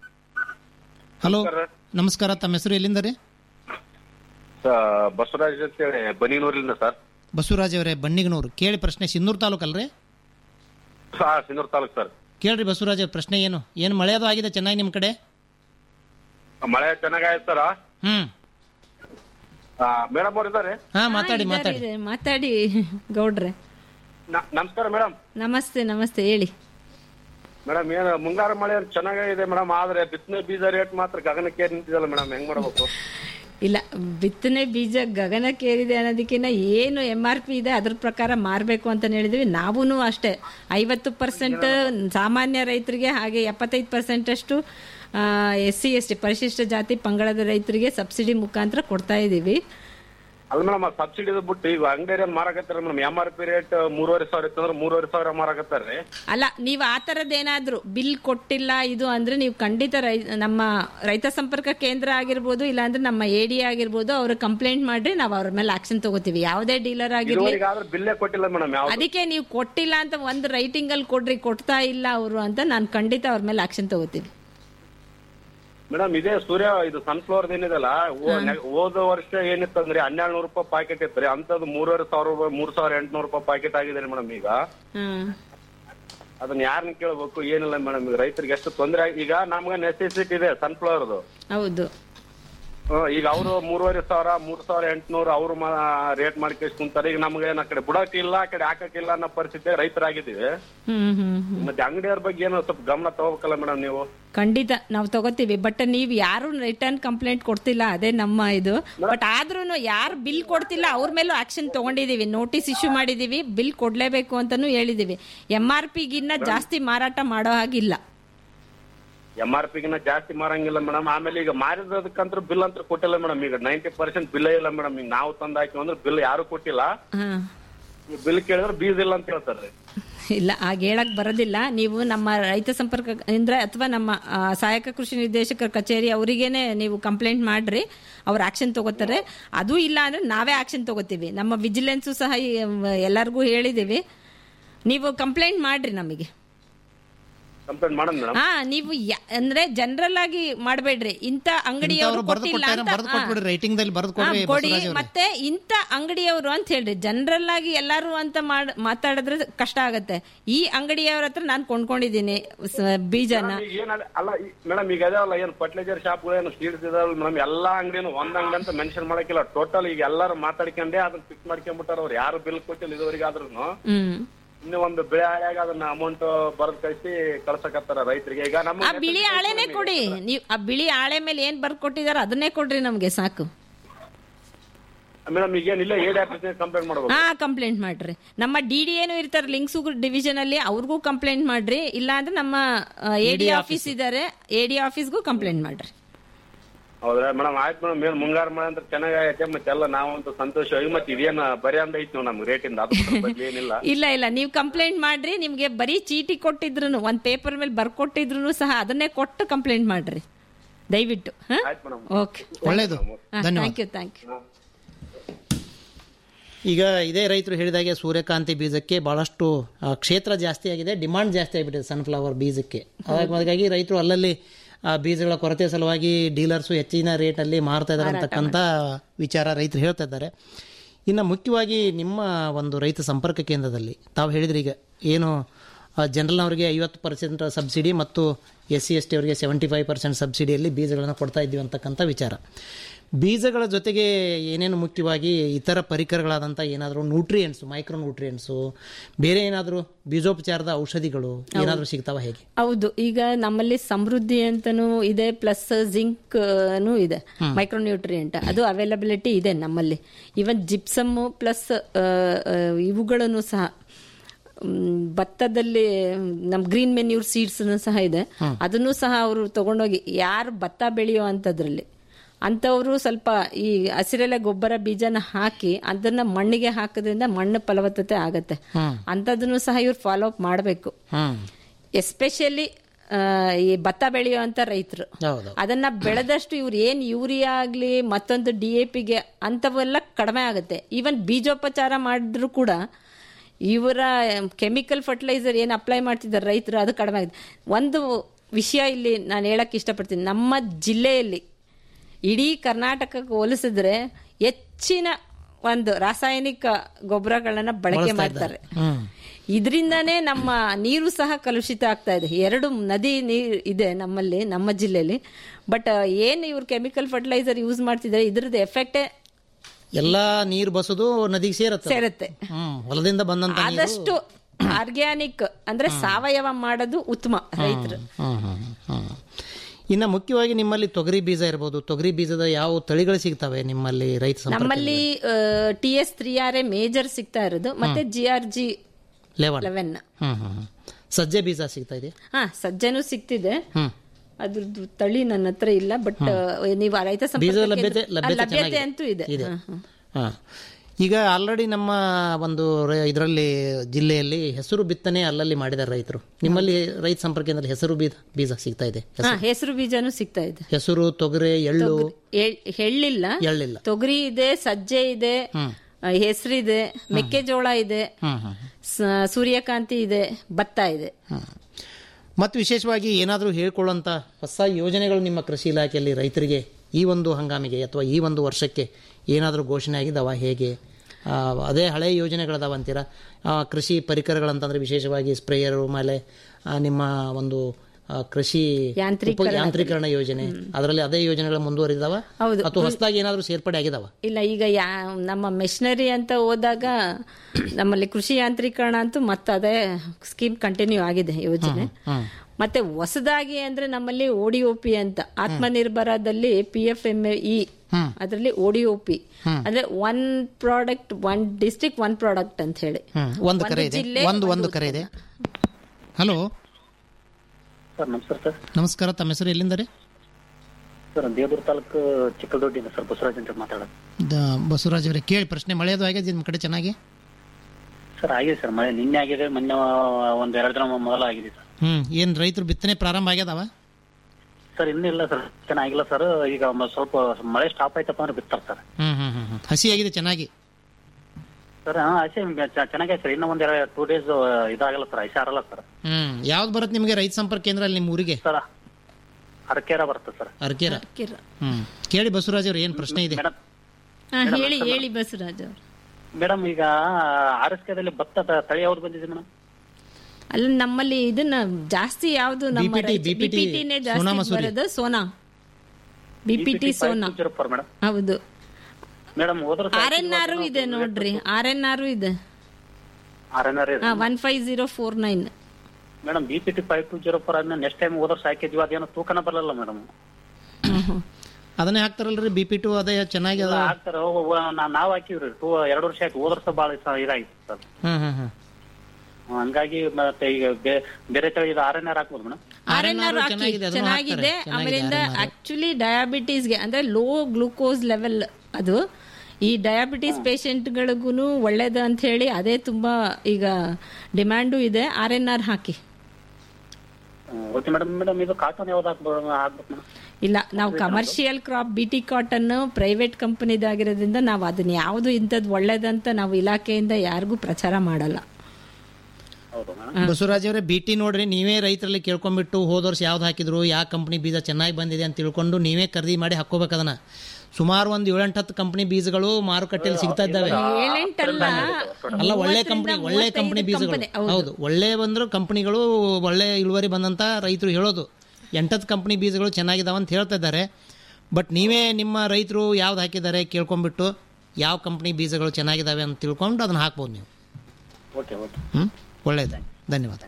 ಹಲೋ ನಮಸ್ಕಾರ ತಮ್ಮ ಹೆಸರು ಎಲ್ಲಿಂದ ರೀ ಸ- ಬಸವರಾಜ್ ಅಂತೇಳಿ ಬನೀನೂರಿಂದ ಸರ್ ಬಸವರಾಜ್ ಅವರೇ ಬಣ್ಣಿಗನೂರು ಕೇಳಿ ಪ್ರಶ್ನೆ ಸಿನ್ನೂರು ತಾಲೂಕಲ್ರಿ ಹಾ ಸಿನ್ನೂರ್ ತಾಲೂಕ್ ಸರ್ ಕೇಳ್ರಿ ಬಸವರಾಜ್ ಅವ್ರ ಪ್ರಶ್ನೆ ಏನು ಏನು ಮಳೆ ಅದು ಆಗಿದೆ ಚೆನ್ನಾಗಿ ನಿಮ್ಮ ಕಡೆ ಮಳೆ ಚೆನ್ನಾಗಾಯ್ತು ಸರ್ ಹ್ಮ್ ಮೇಡಮ್ ಅವ್ರು ಇದ್ದಾರೆ ಹಾ ಮಾತಾಡಿ ಇದಾರೆ, ಮಾತಾಡಿ ಇದೆ. ಮಾತಾಡಿ ಗೌಡ್ರೆ ನ- ನಮಸ್ಕಾರ ಮೇಡಮ್ ನಮಸ್ತೆ ನಮಸ್ತೆ ಹೇಳಿ ಮೇಡಮ್ ಏನು ಮುಂಗಾರು ಮಳೆ ಚೆನ್ನಾಗಿದೆ ಮೇಡಮ್ ಆದ್ರೆ ಬಿತ್ತನೆ ಬೀಜ ರೇಟ್ ಮಾತ್ರ ಗಗನಕ್ಕೆ ನಿಂತಿದಲ್ಲ ಮೇಡಮ್ ಹೆಂಗ್ ಮಾಡ್ಬೇಕು ಇಲ್ಲ ಬಿತ್ತನೆ ಬೀಜ ಗಗನಕ್ಕೇರಿದೆ ಅನ್ನೋದಕ್ಕಿಂತ ಏನು ಎಂ ಆರ್ ಪಿ ಇದೆ ಅದ್ರ ಪ್ರಕಾರ ಮಾರಬೇಕು ಅಂತ ಹೇಳಿದ್ವಿ ನಾವೂ ಅಷ್ಟೇ ಐವತ್ತು ಪರ್ಸೆಂಟ್ ಸಾಮಾನ್ಯ ರೈತರಿಗೆ ಹಾಗೆ ಎಪ್ಪತ್ತೈದು ಪರ್ಸೆಂಟ್ ಅಷ್ಟು ಎಸ್ ಸಿ ಎಸ್ ಟಿ ಪರಿಶಿಷ್ಟ ಜಾತಿ ಪಂಗಡದ ರೈತರಿಗೆ ಸಬ್ಸಿಡಿ ಮುಖಾಂತರ ಕೊಡ್ತಾ ಇದ್ದೀವಿ ಅಲ್ಲ ಮೇಡಮ್ ಸಬ್ಸಿಡಿ ಬಿಟ್ಟು ಈಗ ಅಂಗಡಿ ಮಾರಾಕತ್ತಾರ madam M R P rate ಮೂರುವರೆ ಸಾವಿರ ಇತ್ತಂದ್ರೆ ಮೂರುವರೆ ಸಾವಿರ ಮಾರಾಕತ್ತಾರ್ರಿ ಅಲ್ಲ ನೀವು ಆ ಥರದ್ದೇನಾದ್ರೂ ಬಿಲ್ ಕೊಟ್ಟಿಲ್ಲ ಇದು ಅಂದ್ರೆ ನೀವು ಖಂಡಿತ ರೈ ನಮ್ಮ ರೈತ ಸಂಪರ್ಕ ಕೇಂದ್ರ ಆಗಿರ್ಬೋದು ಇಲ್ಲಾಂದ್ರೆ ನಮ್ಮ ಎ ಡಿ ಆಗಿರ್ಬೋದು ಅವ್ರ ಕಂಪ್ಲೇಂಟ್ ಮಾಡ್ರಿ ನಾವು ಅವ್ರ ಮೇಲೆ ಆಕ್ಷನ್ ತಗೋತೀವಿ ಯಾವುದೇ ಡೀಲರ್ ಆಗಿರ್ಲಿ ಇದುವರೆಗೆ ಆದ್ರೆ ಬಿಲ್ಲೇ ಕೊಟ್ಟಿಲ್ಲ ಮೇಡಮ್ ಯಾವ ಅದಕ್ಕೆ ನೀವು ಕೊಟ್ಟಿಲ್ಲ ಅಂತ ಒಂದು ರೈಟಿಂಗ್ ಅಲ್ಲಿ ಕೊಡ್ರಿ ಕೊಡ್ತಾ ಇಲ್ಲ ಅವರು ಅಂತ ನಾನು ಖಂಡಿತ ಅವ್ರ ಮೇಲೆ ಆಕ್ಷನ್ ತಗೋತೀನಿ ಮೇಡಮ್ ಇದೇ ಸೂರ್ಯ ಇದು ಸನ್ಫ್ಲವರ್ ಏನಿದೆಲ್ಲ ಓ- ನೆ- ಹೋದ ವರ್ಷ ಏನಿತ್ತಂದ್ರೆ ಹನ್ನೆರಡು ನೂರು ರೂಪಾಯಿ ಪ್ಯಾಕೆಟ್ ಇತ್ತು ಅಂತದ್ದು ಮೂರುವರೆ ಸಾವಿರ ರೂಪಾಯಿ ಮೂರ್ ಸಾವಿರ ಎಂಟ್ನೂರು ರೂಪಾಯಿ ಪ್ಯಾಕೆಟ್ ಆಗಿದೆ ಮೇಡಮ್ ಈಗ ಹ್ಮ್ ಅದನ್ನ ಯಾರನ್ನ ಕೇಳ್ಬೇಕು ಏನಿಲ್ಲ ಮೇಡಮ್ ಈಗ ರೈತರಿಗೆ ಎಷ್ಟು ತೊಂದರೆ ಈಗ ನಮ್ಗೆ ನೆಸೆಸಿಟಿ ಇದೆ ಸನ್ಫ್ಲವರ್ದು ಹೌದು ಈಗ ಅವರು ಮೂರುವರೆ ಸಾವಿರ ಮೂರ್ ಸಾವಿರ ಎಂಟ್ನೂರು ಅವ್ರು ರೇಟ್ ಮಾಡಿ ಕುಂತಾರೆ ಈಗ ನಮ್ಗೆ ಏನ್ ಆ ಕಡೆ ಬುಡಕ್ಕಿಲ್ಲ ಆ ಕಡೆ ಹಾಕಕ್ಕಿಲ್ಲ ಅನ್ನೋ ಪರಿಸ್ಥಿತಿ ರೈತರಾಗಿದ್ದೀವಿ ಹ್ಮ್ ಹ್ಮ್ ಹ್ಮ್ ಮತ್ತೆ ಅಂಗಡಿಯವ್ರ ಬಗ್ಗೆ ಏನೋ ಸ್ವಲ್ಪ ಗಮನ ತಗೋಬೇಕಲ್ಲ ಮೇಡಮ್ ನೀವು ಖಂಡಿತ ನಾವು ತಗೋತೀವಿ ಬಟ್ ನೀವು ಯಾರು ರಿಟರ್ನ್ ಕಂಪ್ಲೇಂಟ್ ಕೊಡ್ತಿಲ್ಲ ಅದೇ ನಮ್ಮ ಇದು ಬಟ್ ಆದ್ರೂ ಯಾರು ಬಿಲ್ ಕೊಡ್ತಿಲ್ಲ ಅವ್ರ ಮೇಲೂ ಆಕ್ಷನ್ ತಗೊಂಡಿದೀವಿ ನೋಟಿಸ್ ಇಶ್ಯೂ ಮಾಡಿದೀವಿ ಬಿಲ್ ಕೊಡ್ಲೇಬೇಕು ಅಂತಾನು ಹೇಳಿದೀವಿ ಎಂ ಆರ್ ಪಿಗಿನ್ನ ಜಾಸ್ತಿ ಮಾರಾಟ ಮಾಡೋ ಹಾಗಿಲ್ಲ ಎಂ ಆರ್ ಪಿಗಿನ ಜಾಸ್ತಿ ಮಾರಂಗಿಲ್ಲ ಮೇಡಮ್ ಆಮೇಲೆ ಈಗ ಮಾರಿದಕ್ಕಂತ್ರ ಬಿಲ್ ಅಂತ ಕೊಟ್ಟಿಲ್ಲ ಮೇಡಮ್ ಈಗ ನೈಂಟಿ ಪರ್ಸೆಂಟ್ ಬಿಲ್ ಇಲ್ಲ ಮೇಡಮ್ ಈಗ ನಾವು ತಂದು ಹಾಕಿ ಅಂದ್ರೆ ಬಿಲ್ ಯಾರು ಕೊಟ್ಟಿಲ್ಲ ಹಾ ಬಿಲ್ ಕೇಳಿದ್ರೆ ಬೀಸ್ ಇಲ್ಲ ಅಂತ ಹೇಳ್ತಾರೆ ಇಲ್ಲ ಹಾಗೆ ಹೇಳಕ್ ಬರೋದಿಲ್ಲ ನೀವು ನಮ್ಮ ರೈತ ಸಂಪರ್ಕ ಅಂದ್ರೆ ಅಥವಾ ನಮ್ಮ ಆ, ಸಹಾಯಕ ಕೃಷಿ ನಿರ್ದೇಶಕರ ಕಚೇರಿ ಅವರಿಗೇನೆ ನೀವು ಕಂಪ್ಲೇಂಟ್ ಮಾಡ್ರಿ ಅವ್ರು ಆಕ್ಷನ್ ತಗೋತಾರೆ ಅದು ಇಲ್ಲ ಅಂದ್ರೆ ನಾವೇ ಆಕ್ಷನ್ ತಗೋತೀವಿ ನಮ್ಮ ವಿಜಿಲೆನ್ಸು ಸಹ ಈ, ಎಲ್ಲರಿಗೂ ಹೇಳಿದೀವಿ ನೀವು ಕಂಪ್ಲೇಂಟ್ ಮಾಡ್ರಿ ನಮಗೆ ಕಂಪ್ಲೇಂಟ್ ಮಾಡೋಣ ಮೇಡಮ್ ಹಾ ನೀವು ಯ- ಅಂದ್ರೆ ಜನರಲ್ ಆಗಿ ಮಾಡಬೇಡ್ರಿ ಇಂಥ ಅಂಗಡಿಯವರು ಇಂಥವ್ರು ಬರ್ದು ಕೊಟ್ಟಿಲ್ಲ ಕೊಟ್ಟಾರೆ, ಅಂತ ಬರ್ದು ಹಾ. ಕೊಟ್ಬಿಡ್ರಿ ರೈಟಿಂಗ್ ದಲ್ಲಿ ಬರ್ದು ಹಾ, ಕೊಡ್ರಿ ಕೊಡಿ ಬಸವರಾಜ್ ಅವ್ರೆ. ಮತ್ತೆ ಇಂಥ ಅಂಗಡಿಯವರು ಅಂತ ಹೇಳ್ರಿ ಜನರಲ್ ಆಗಿ ಎಲ್ಲಾರು ಅಂತ ಮಾಡ್ ಮಾತಾಡಿದ್ರೆ ಕಷ್ಟ ಆಗತ್ತೆ ಈ ಅಂಗಡಿಯವ್ರ ಹತ್ರ ನಾನು ಕೊಂಡ್ಕೊಂಡಿದ್ದೀನಿ ಸ- ಬೀಜನ ಈಗ ಏನ್ ಅಲ್ಲ- ಅಲ್ಲ ಮೇಡಮ್ ಈಗ ಅದಾವಲ್ಲ ಏನ್ ಫರ್ಟಿಲೈಸರ್ ಶಾಪ್ಗಳು ಏನು ಸೀಡ್ಸ್ ಇದಾವಲ್ಲ ಮೇಡಮ್ ಎಲ್ಲಾ ಅಂಗಡಿನು ಒಂದ್ ಅಂಗಡಿ ಅಂತ ಮೆನ್ಷನ್ ಮಾಡಕ್ಕಿಲ್ಲ ಟೋಟಲ್ ಈಗ ಎಲ್ಲಾರು ಮಾತಾಡ್ಕೊಂಡೆ ಅದನ್ನ ಫಿಕ್ಸ್ ಮಾಡ್ಕೊಂಡ್ಬಿಟ್ಟಾರ ಅವ್ರು ಯಾರು ಬಿಲ್ ಕೊಟ್ಟಿಲ್ಲ ಇದುವರೆಗೆ ಆದ್ರೂ ಹ್ಮ್ ಇನ್ನು ಒಂದು ಬೆಳೆ ಆಯಾಗ ಅದನ್ನ ಅಮೌಂಟ್ ಬರೆದ್ ಕಳಿಸಿ ಕಳ್ಸಕತ್ತಾರ ರೈತರಿಗೆ ಈಗ ಆ ನಮ್ಮ ಬಿಳಿ ಹಾಳೆನೆ ಕೊಡಿ ನೀವು ಆ ಬಿಳಿ ಹಾಳೆ ಮೇಲೆ ಏನ್ ಬರ್ದ್ ಕೊಟ್ಟಿದಾರ ಅದನ್ನೇ ಕೊಡ್ರಿ ನಮ್ಗೆ ಸಾಕು ಮೇಡಮ್ ಈಗ ಏನಿಲ್ಲ ಏಡ್ ಆಫೀಸ್ ಕಂಪ್ಲೇಂಟ್ ಮಾಡ್ಬೇಕು ಹಾ ಕಂಪ್ಲೇಂಟ್ ಮಾಡ್ರಿ ನಮ್ಮ ಡಿ ಡಿ ಏನು ಇರ್ತಾರೆ ಲಿಂಕ್ಸ್ ಡಿವಿಷನ್ ಅಲ್ಲಿ ಅವ್ರಿಗೂ ಕಂಪ್ಲೇಂಟ್ ಮಾಡ್ರಿ ಇಲ್ಲ ಅಂದ್ರೆ ನಮ್ಮ ಎ ಡಿ ಆಫೀಸ್ ಇದಾರೆ ಎ ಡಿ ಆಫೀಸ್ಗೂ ಕಂಪ್ಲೇಂಟ್ ಮಾಡ್ರಿ ಹೌದ್ರಾ ಮೇಡಮ್ ಆಯ್ತು ಮೇಡಮ್ ಏನ್ ಮುಂಗಾರು ಮಳೆ ಅಂತ ಚೆನ್ನಾಗೈತೆ ಮತ್ತೆ ಎಲ್ಲ ನಾವಂತೂ ಸಂತೋಷವಾಗಿ ಮತ್ತೆ ಇದೇನ್ ಬರೀ ಅಂದ ಐತಿ ನಮ್ಗೆ ರೇಟಿಂದ ಅದು ಬಿಟ್ರೆ ಬದ್ಲು ಏನಿಲ್ಲ ಇಲ್ಲ ಇಲ್ಲ ನೀವು ಕಂಪ್ಲೇಂಟ್ ಮಾಡ್ರಿ ನಿಮ್ಗೆ ಬರೀ ಚೀಟಿ ಕೊಟ್ಟಿದ್ರು ಒಂದ್ ಪೇಪರ್ ಮೇಲೆ ಬರ್ಕೊಟ್ಟಿದ್ರು ಸಹ ಅದನ್ನೇ ಕೊಟ್ಟು ಕಂಪ್ಲೇಂಟ್ ಮಾಡ್ರಿ ದಯವಿಟ್ಟು ಓಕೆ ಒಳ್ಳೇದು. ಧನ್ಯವಾದ. ಥ್ಯಾಂಕ್ ಯು ಥ್ಯಾಂಕ್ ಯು ಈಗ ಇದೇ ರೈತರು ಹೇಳಿದಾಗೆ ಸೂರ್ಯಕಾಂತಿ ಬೀಜಕ್ಕೆ ಬಹಳಷ್ಟು ಆ, ಕ್ಷೇತ್ರ ಜಾಸ್ತಿ ಆಗಿದೆ ಡಿಮಾಂಡ್ ಜಾಸ್ತಿ ಆಗಿಬಿಟ್ಟಿದೆ ಸನ್ಫ್ಲವರ್ ಬೀಜಕ್ಕೆ ಹಾಗಾಗಿ ಹಾಗಾಗಿ ರೈತರು ಅಲ್ಲಲ್ಲಿ ಆ ಬೀಜಗಳ ಕೊರತೆ ಸಲುವಾಗಿ ಡೀಲರ್ಸು ಹೆಚ್ಚಿನ ರೇಟಲ್ಲಿ ಮಾರ್ತಾ ಇದ್ದಾರೆ ಅಂತಕ್ಕಂಥ ವಿಚಾರ ರೈತರು ಹೇಳ್ತಾ ಇದ್ದಾರೆ ಇನ್ನು ಮುಖ್ಯವಾಗಿ ನಿಮ್ಮ ಒಂದು ರೈತ ಸಂಪರ್ಕ ಕೇಂದ್ರದಲ್ಲಿ ತಾವು ಹೇಳಿದ್ರಿ ಈಗ ಏನು ಜನರಲ್ನವರಿಗೆ ಐವತ್ತು ಪರ್ಸೆಂಟ್ ಸಬ್ಸಿಡಿ ಮತ್ತು ಎಸ್ ಸಿ ಎಸ್ ಟಿ ಅವರಿಗೆ ಸೆವೆಂಟಿ ಫೈವ್ ಪರ್ಸೆಂಟ್ ಸಬ್ಸಿಡಿಯಲ್ಲಿ ಬೀಜಗಳನ್ನು ಕೊಡ್ತಾ ಇದ್ದೀವಿ ಅಂತಕ್ಕಂಥ ವಿಚಾರ ಬೀಜಗಳ ಜೊತೆಗೆ ಏನೇನು ಮುಖ್ಯವಾಗಿ ಇತರ ಪರಿಕರಗಳಾದಂಥ ಏನಾದರೂ ನ್ಯೂಟ್ರಿಯೆಂಟ್ಸು ಮೈಕ್ರೋ ನ್ಯೂಟ್ರಿಯೆಂಟ್ಸು ಬೇರೆ ಏನಾದರೂ ಬೀಜೋಪಚಾರದ ಔಷಧಿಗಳು ಏನಾದರೂ ಸಿಗ್ತಾವ ಹೇಗೆ ಹೌದು ಈಗ ನಮ್ಮಲ್ಲಿ ಸಮೃದ್ಧಿ ಅಂತನೂ ಇದೆ ಪ್ಲಸ್ ಜಿಂಕ್ ಇದೆ ಮೈಕ್ರೋನ್ಯೂಟ್ರಿಯೆಂಟ್ ಅದು ಅವೈಲಬಿಲಿಟಿ ಇದೆ ನಮ್ಮಲ್ಲಿ ಇವನ್ ಜಿಪ್ಸಮ್ ಪ್ಲಸ್ ಇವುಗಳನ್ನು ಸಹ ಮ್, ಭತ್ತದಲ್ಲಿ ನಮ್ ಗ್ರೀನ್ ಮೆನ್ಯೂರ್ ಸೀಡ್ಸ್ ಸಹ ಇದೆ ಅದನ್ನು ಸಹ ಅವರು ತಗೊಂಡೋಗಿ ಯಾರು ಭತ್ತ ಬೆಳೆಯೋ ಅಂತದ್ರಲ್ಲಿ ಅಂಥವರು ಸ್ವಲ್ಪ ಈ ಹಸಿರೆಲೆ ಗೊಬ್ಬರ ಬೀಜನ ಹಾಕಿ ಅದನ್ನ ಮಣ್ಣಿಗೆ ಹಾಕೋದ್ರಿಂದ ಮಣ್ಣು ಫಲವತ್ತತೆ ಆಗತ್ತೆ ಅಂಥದ್ದನ್ನು ಸಹ ಇವ್ರು ಫಾಲೋ ಅಪ್ ಮಾಡಬೇಕು ಎಸ್ಪೆಷಲಿ ಈ ಭತ್ತ ಬೆಳೆಯುವಂತ ರೈತರು ಹೌದು ಅದನ್ನ ಬೆಳೆದಷ್ಟು ಇವ್ರು ಏನ್ ಯೂರಿಯಾ ಆಗ್ಲಿ ಮತ್ತೊಂದು ಡಿ ಎ ಪಿಗೆ ಅಂತವೆಲ್ಲ ಕಡಿಮೆ ಆಗುತ್ತೆ ಈವನ್ ಬೀಜೋಪಚಾರ ಮಾಡಿದ್ರು ಕೂಡ ಇವರ ಕೆಮಿಕಲ್ ಫರ್ಟಿಲೈಸರ್ ಏನು ಅಪ್ಲೈ ಮಾಡ್ತಿದ್ದಾರೆ ರೈತರು ಅದು ಕಡಿಮೆ ಆಗುತ್ತೆ ಒಂದು ವಿಷಯ ಇಲ್ಲಿ ನಾನು ಹೇಳಕ್ ಇಷ್ಟಪಡ್ತೀನಿ ನಮ್ಮ ಜಿಲ್ಲೆಯಲ್ಲಿ ಇಡೀ ಕರ್ನಾಟಕಕ್ಕೆ ಹೋಲಿಸಿದ್ರೆ ಹೆಚ್ಚಿನ ಒಂದು ರಾಸಾಯನಿಕ ಗೊಬ್ಬರಗಳನ್ನ ಬಳಕೆ ಬಳಸ್ತಾ ಮಾಡ್ತಾರೆ ಹ್ಮ್ ಇದರಿಂದಾನೇ ನಮ್ಮ ನೀರು ಸಹ ಕಲುಷಿತ ಆಗ್ತಾ ಇದೆ ಎರಡು ನದಿ ನೀರು ಇದೆ ನಮ್ಮಲ್ಲಿ ನಮ್ಮ ಜಿಲ್ಲೆಯಲ್ಲಿ ಬಟ್ ಏನು ಇವ್ರು ಕೆಮಿಕಲ್ ಫರ್ಟಿಲೈಸರ್ ಯೂಸ್ ಮಾಡ್ತಿದ್ದಾರೆ ಇದ್ರದ್ದು ಎಫೆಕ್ಟೇ ಎಲ್ಲ ನೀರು ಬಸೋದು ನದಿಗೆ ಸೇರುತ್ತೆ ಸೇರುತ್ತೆ ಹ್ಮ್ ಹೊಲದಿಂದ ಬಂದಂತ ನೀರು ಆದಷ್ಟು ಆರ್ಗ್ಯಾನಿಕ್ ಅಂದ್ರೆ ಸಾವಯವ ಮಾಡೋದು ಉತ್ತಮ ರೈತರು ಹ್ಮ್, ಹ್ಮ್, ಹ್ಮ್. ಇನ್ನ ಮುಖ್ಯವಾಗಿ ನಿಮ್ಮಲ್ಲಿ ತೊಗರಿ ಬೀಜ ಇರ್ಬೋದು ತೊಗರಿ ಬೀಜದ ಯಾವ ತಳಿಗಳು ಸಿಗ್ತವೆ ನಿಮ್ಮಲ್ಲಿ ರೈತ ಸಂಪರ್ಕ ನಮ್ಮಲ್ಲಿ T S three R A major ಸಿಗ್ತಾ ಇರೋದು ಮತ್ತೆ G R G eleven eleven hmm hmm hmm. ಸಜ್ಜೆ ಬೀಜ ಸಿಗ್ತಾ ಇದೆಯಾ ಹಾ ಸಜ್ಜೆನೂ ಸಿಗ್ತಿದೆ ಹ್ಮ್ ಅದ್ರದ್ದು ತಳಿ ನನ್ನ ಹತ್ರ ಇಲ್ಲ ಬಟ್ ನೀವು ಆ ರೈತ ಸಂಪರ್ಕ ಬೀಜದ ಕೇಂದ್ರ- ಲಭ್ಯತೆ ಆ, ಲಭ್ಯತೆ ಲಭ್ಯತೆ ಚೆನ್ನಾಗಿದೆ. ಅಂತೂ ಇದೆ ಇದೆ ಹಾ, ಹಾ. ಹಾಂ ಈಗ ಆಲ್ರೆಡಿ ನಮ್ಮ ಒಂದು ಇದರಲ್ಲಿ ಜಿಲ್ಲೆಯಲ್ಲಿ ಹೆಸರು ಬಿತ್ತನೆ ಅಲ್ಲಲ್ಲಿ ಮಾಡಿದ್ದಾರೆ ರೈತರು ನಿಮ್ಮಲ್ಲಿ ರೈತ ಸಂಪರ್ಕ ಕೇಂದ್ರದಲ್ಲಿ ಹೆಸರು ಬೀಜ ಬೀಜ ಸಿಗ್ತಾ ಇದೆ ಹಾ ಹೆಸರು ಬೀಜನೂ ಸಿಗ್ತಾ ಇದೆ ಹೆಸರು ತೊಗರೆ ಎಳ್ಳು ಎಳ್- ಎಳ್ಳಿಲ್ಲ ಎಳ್ಳಿಲ್ಲ ತೊಗರಿ ಇದೆ ಸಜ್ಜೆ ಇದೆ ಹ್ಮ್. ಆ, ಹೆಸರಿದೆ ಮೆಕ್ಕೆಜೋಳ ಇದೆ ಹ್ಮ್ ಹ್ಮ್ ಸ- ಸೂರ್ಯಕಾಂತಿ ಇದೆ ಭತ್ತ ಇದೆ ಮತ್ತು ವಿಶೇಷವಾಗಿ ಏನಾದರೂ ಹೇಳ್ಕೊಳ್ಳುವಂಥ ಹೊಸ ಯೋಜನೆಗಳು ನಿಮ್ಮ ಕೃಷಿ ಇಲಾಖೆಯಲ್ಲಿ ರೈತರಿಗೆ ಈ ಒಂದು ಹಂಗಾಮಿಗೆ ಅಥವಾ ಈ ಒಂದು ವರ್ಷಕ್ಕೆ ಏನಾದರೂ ಘೋಷಣೆ ಆಗಿದ್ದಾವ ಹೇಗೆ ಆ, ಅದೇ ಹಳೆಯ ಯೋಜನೆಗಳದಾವ ಅಂತೀರಾ ಆ, ಕೃಷಿ ಪರಿಕರಗಳಂತಂದ್ರೆ ವಿಶೇಷವಾಗಿ ಸ್ಪ್ರೇಯರು ಮೇಲೆ ಆ, ನಿಮ್ಮ ಒಂದು ಆ, ಕೃಷಿ ಯಾಂತ್ರೀಕರಣ. ಉಪ- ಯಾಂತ್ರೀಕರಣ ಯೋಜನೆ ಅದರಲ್ಲಿ ಅದೇ ಯೋಜನೆಗಳು ಮುಂದುವರಿದಾವ ಹೌದು. ಅಥವಾ ಹೊಸದಾಗಿ ಏನಾದರೂ ಸೇರ್ಪಡೆ ಆಗಿದಾವ ಇಲ್ಲ ಈಗ ಯಾ ನಮ್ಮ ಮೆಷಿನರಿ ಅಂತ ಹೋದಾಗ ನಮ್ಮಲ್ಲಿ ಕೃಷಿ ಯಾಂತ್ರೀಕರಣ ಅಂತೂ ಮತ್ತೆ ಅದೇ ಸ್ಕೀಮ್ ಕಂಟಿನ್ಯೂ ಆಗಿದೆ ಯೋಜನೆ ಮತ್ತೆ ಹೊಸದಾಗಿ ಅಂದ್ರೆ ನಮ್ಮಲ್ಲಿ ಓಡಿಒಪಿ ಅಂತ ಆತ್ಮನಿರ್ಭರದಲ್ಲಿ ಪಿ ಎಫ್ ಎಂ ಇ ಅದರಲ್ಲಿ ಓಡಿಒಪಿ ಅಂದ್ರೆ one product one district one product ಅಂತ ಹೇಳಿ ಹ್ಮ್ ಒಂದು ಕರೆ ಇದೆ ಜಿಲ್ಲೆ, ಒಂದು ಒಂದು ಕರೆ ಇದೆ ಹಲೋ ಸರ್ ನಮಸ್ಕಾರ ಸರ್ ನಮಸ್ಕಾರ ತಮ್ಮ ಹೆಸರು ಎಲ್ಲಿಂದ ರೀ ಸರ್ ದೇವದುರ್ಗ ತಾಲೂಕು ಚಿಕ್ಕದೊಡ್ಡಿಂದ ಸರ್ ಬಸವರಾಜ್ ಅಂತ ಮಾತಾಡೋದು ದ- ಬಸವರಾಜ್ ಅವರೇ ಕೇಳಿ ಪ್ರಶ್ನೆ ಮಳೆಯದು ಆಗಿದೆ ನಿಮ್ಮ ಕಡೆ ಚೆನ್ನಾಗಿ ಸರ್ ಆಗಿದೆ ಸರ್ ಮಳೆ ನಿನ್ನೆ ಆಗಿದೆ ಮೊನ್ನೆ ಒಂದ್ ಎರಡು ದಿನ ಮೊದಲ ಆಗಿದೆ ಸರ್ ಹ್ಮ್ ಏನ್ ರೈತರು ಬಿತ್ತನೆ ಪ್ರಾರಂಭ ಆಗ್ಯದಾವ ಸರ್ ಇನ್ನೂ ಇಲ್ಲ ಸರ್ ಚೆನ್ನಾಗಿಲ್ಲ ಸರ್ ಈಗ ಮ- ಸ್ವಲ್ಪ ಮಳೆ ಸ್ಟಾಪ್ ಆಯ್ತಪ್ಪ ಅಂದ್ರೆ ಬಿತ್ತಾರೆ ಸರ್ ಹ್ಮ್ ಹ್ಮ್ ಹ್ಮ್ ಹ್ಮ್. ಹಸಿ ಆಗಿದೆ ಚೆನ್ನಾಗಿ ಸರ್ ಹಾ ಆಸೆ ಚ- ಚೆನ್ನಾಗಿದೆ ಸರ್ ಇನ್ನೂ ಒಂದ್ ಎರಡು ಟೂ ಡೇಸ್ ಇದಾಗಲ್ಲ ಸರ್ ಐಸೆ ಆರಲ್ಲ ಸರ್ ಹ್ಮ್ ಯಾವ್ದು ಬರುತ್ತೆ ನಿಮಗೆ ರೈತ ಸಂಪರ್ಕ ಕೇಂದ್ರ ಅಲ್ಲಿ ನಿಮ್ಮ ಊರಿಗೆ ಸರ್ ಅರಕೇರ ಬರುತ್ತೆ ಸರ್ ಅರ್ಕೇರ ಹ್ಮ್ ಕೇಳಿ ಬಸವರಾಜ್ ಅವ್ರು ಏನ್ ಪ್ರಶ್ನೆ ಇದೆ ಹಾ, ಹೇಳಿ ಹೇಳಿ ಬಸವರಾಜ್ ಅವರು ಮೇಡಮ್ ಈಗ ಆರ್ ಎಸ್ ಕೆದಲ್ಲಿ ಭತ್ತ ತ- ತಳಿ ಯಾವ್ದು ಬಂದಿದೆ ಮೇಡಮ್ ಅಲ್ಲಿ ನಮ್ಮಲ್ಲಿ ಇದನ್ನ ಜಾಸ್ತಿ ಯಾವ್ದು ನಮ್ಮ BPT, BPT, ಬಿಪಿಟಿನೇ ಸೋನಾ ಜಾಸ್ತಿ ಮಸೂರಿ. ಬರೋದು ಸೋನಾ ಬಿಪಿಟಿ ಸೋನಾ ಮೇಡಮ್ ಹೌದು ಮೇಡಮ್ ಹೋದ್ರ ಆರ್ ಎನ್ ಆರ್ ಇದೆ ನೋಡ್ರಿ ಆರ್ ಎನ್ ಆರ್ ಇದೆ R N R one five zero four nine madam B P T five two zero four ಆದ್ಮೇಲೆ ನೆಕ್ಸ್ಟ್ ಟೈಮ್ ಹೋದ್ರ ಸಾಕಿದ್ವಿ ಅದೇನೋ ತೂಕನ ಬರಲ್ಲ ಮೇಡಮ್ ಅದನ್ನೇ ಹಾಕ್ತಾರಲ್ರಿ ಬಿ ಪಿ ಟು ಅದೇ ಚೆನ್ನಾಗಿ ಅದ ಹಾಕ್ತಾರ ನಾವ್ ಹಾಕಿವ್ರಿ ಟೂ ಎರಡು ವರ್ಷ ಆಯ್ತು ಹೋದ ವರ್ಷ ಬಾಳ ಇದಾಗಿತ್ತು ಸರ್ ಹ್ಮ್ ಹ್ಮ್ ಹ್ಮ್ ಹಂಗಾಗಿ ಮತ್ತೆ ಈಗ ಬೇ- ಬೇರೆ ತಳಿ ಇದು ಆರ್ ಎನ್ ಆರ್ ಹಾಕ್ಬೋದು ಮೇಡಮ್ ಆರ್ ಎನ್ ಆರ್ ಚೆನ್ನಾಗಿದೆ, ಅದನ್ನು ಚೆನ್ನಾಗಿದೆ ಹಾಕ್ತಾರೆ. ಆಮೇಲಿಂದ ಆಕ್ಚುಲಿ ಡಯಾಬಿಟೀಸ್ಗೆ ಅಂದ್ರೆ ಲೋ ಗ್ಲೂಕೋಸ್ ಲೆವೆಲ್ ಅದು ಈ ಡಯಾಬಿಟೀಸ್ ಪೇಷಂಟ್ಗಳಿಗೂ ಒಳ್ಳೇದು ಅಂತ ಹೇಳಿ ಅದೇ ತುಂಬಾ ಈಗ ಡಿಮ್ಯಾಂಡು ಇದೆ ಆರ್ ಎನ್ ಆರ್ ಹಾಕಿ ಓಕೆ ಮೇಡಮ್ ಮೇಡಮ್ ಇದು ಕಾಟನ್ ಯಾವ್ದು ಹಾಕ್ಬೋದು ಹಾಕ್ಬೇಕು ಮೇಡಮ್ ಇಲ್ಲ ನಾವು commercial crop B T cotton private ಕಂಪನಿದಾಗಿರೋದ್ರಿಂದ ನಾವು ಅದನ್ನ ಯಾವುದು ಇಂಥದ್ದು ಒಳ್ಳೇದಂತ ನಾವು ಇಲಾಖೆಯಿಂದ ಯಾರಿಗೂ ಪ್ರಚಾರ ಮಾಡಲ್ಲ ಹೌದು ಮೇಡಮ್ ಬಸವರಾಜ್ ಅವರೇ ಬಿ ಟಿ ನೋಡ್ರಿ ನೀವೇ ರೈತರಲ್ಲಿ ಕೇಳ್ಕೊಂಡ್ಬಿಟ್ಟು ಹೋದ ವರ್ಷ ಯಾವ್ದು ಹಾಕಿದ್ರು ಯಾವ ಕಂಪ್ನಿ ಬೀಜ ಚೆನ್ನಾಗಿ ಬಂದಿದೆ ಅಂತ ತಿಳ್ಕೊಂಡು ನೀವೇ ಖರೀದಿ ಮಾಡಿ ಹಾಕೋಬೇಕು ಅದನ್ನ ಸುಮಾರು ಒಂದು ಏಳೆಂಟು ಹತ್ತು ಕಂಪನಿ ಬೀಜಗಳು ಮಾರುಕಟ್ಟೆಯಲ್ಲಿ ಸಿಗ್ತಾ ಇದ್ದಾವೆ ಏಳೆಂಟಲ್ಲ ಅಲ್ಲ ಒಳ್ಳೆ ಮೂವತ್ತರಿಂದ ಕಂಪನಿ ಒಳ್ಳೆ ಮೂವತ್ತೈದು ಕಂಪನಿ ಬೀಜಗಳು company, ಹೌದು. ಹೌದು ಒಳ್ಳೆ ಬಂದ್ರು ಕಂಪನಿಗಳು ಒಳ್ಳೆ ಇಳುವರಿ ಬಂದಂತ ರೈತರು ಹೇಳೋದು ಎಂಟತ್ತು ಕಂಪನಿ ಬೀಜಗಳು ಚೆನ್ನಾಗಿದಾವ ಅಂತ ಹೇಳ್ತಾ ಇದ್ದಾರೆ ಬಟ್ ನೀವೇ ನಿಮ್ಮ ರೈತರು ಯಾವ್ದು ಹಾಕಿದ್ದಾರೆ ಕೇಳ್ಕೊಂಡ್ಬಿಟ್ಟು ಯಾವ ಕಂಪನಿ ಬೀಜಗಳು ಚೆನ್ನಾಗಿದಾವೆ ಅಂತ ತಿಳ್ಕೊಂಡು ಅದನ್ನ ಹಾಕ್ಬೋದು ನೀವು ಓಕೆ ಓಕೆ ಹ್ಮ್ ಒಳ್ಳೆಯದು ಧನ್ಯವಾದ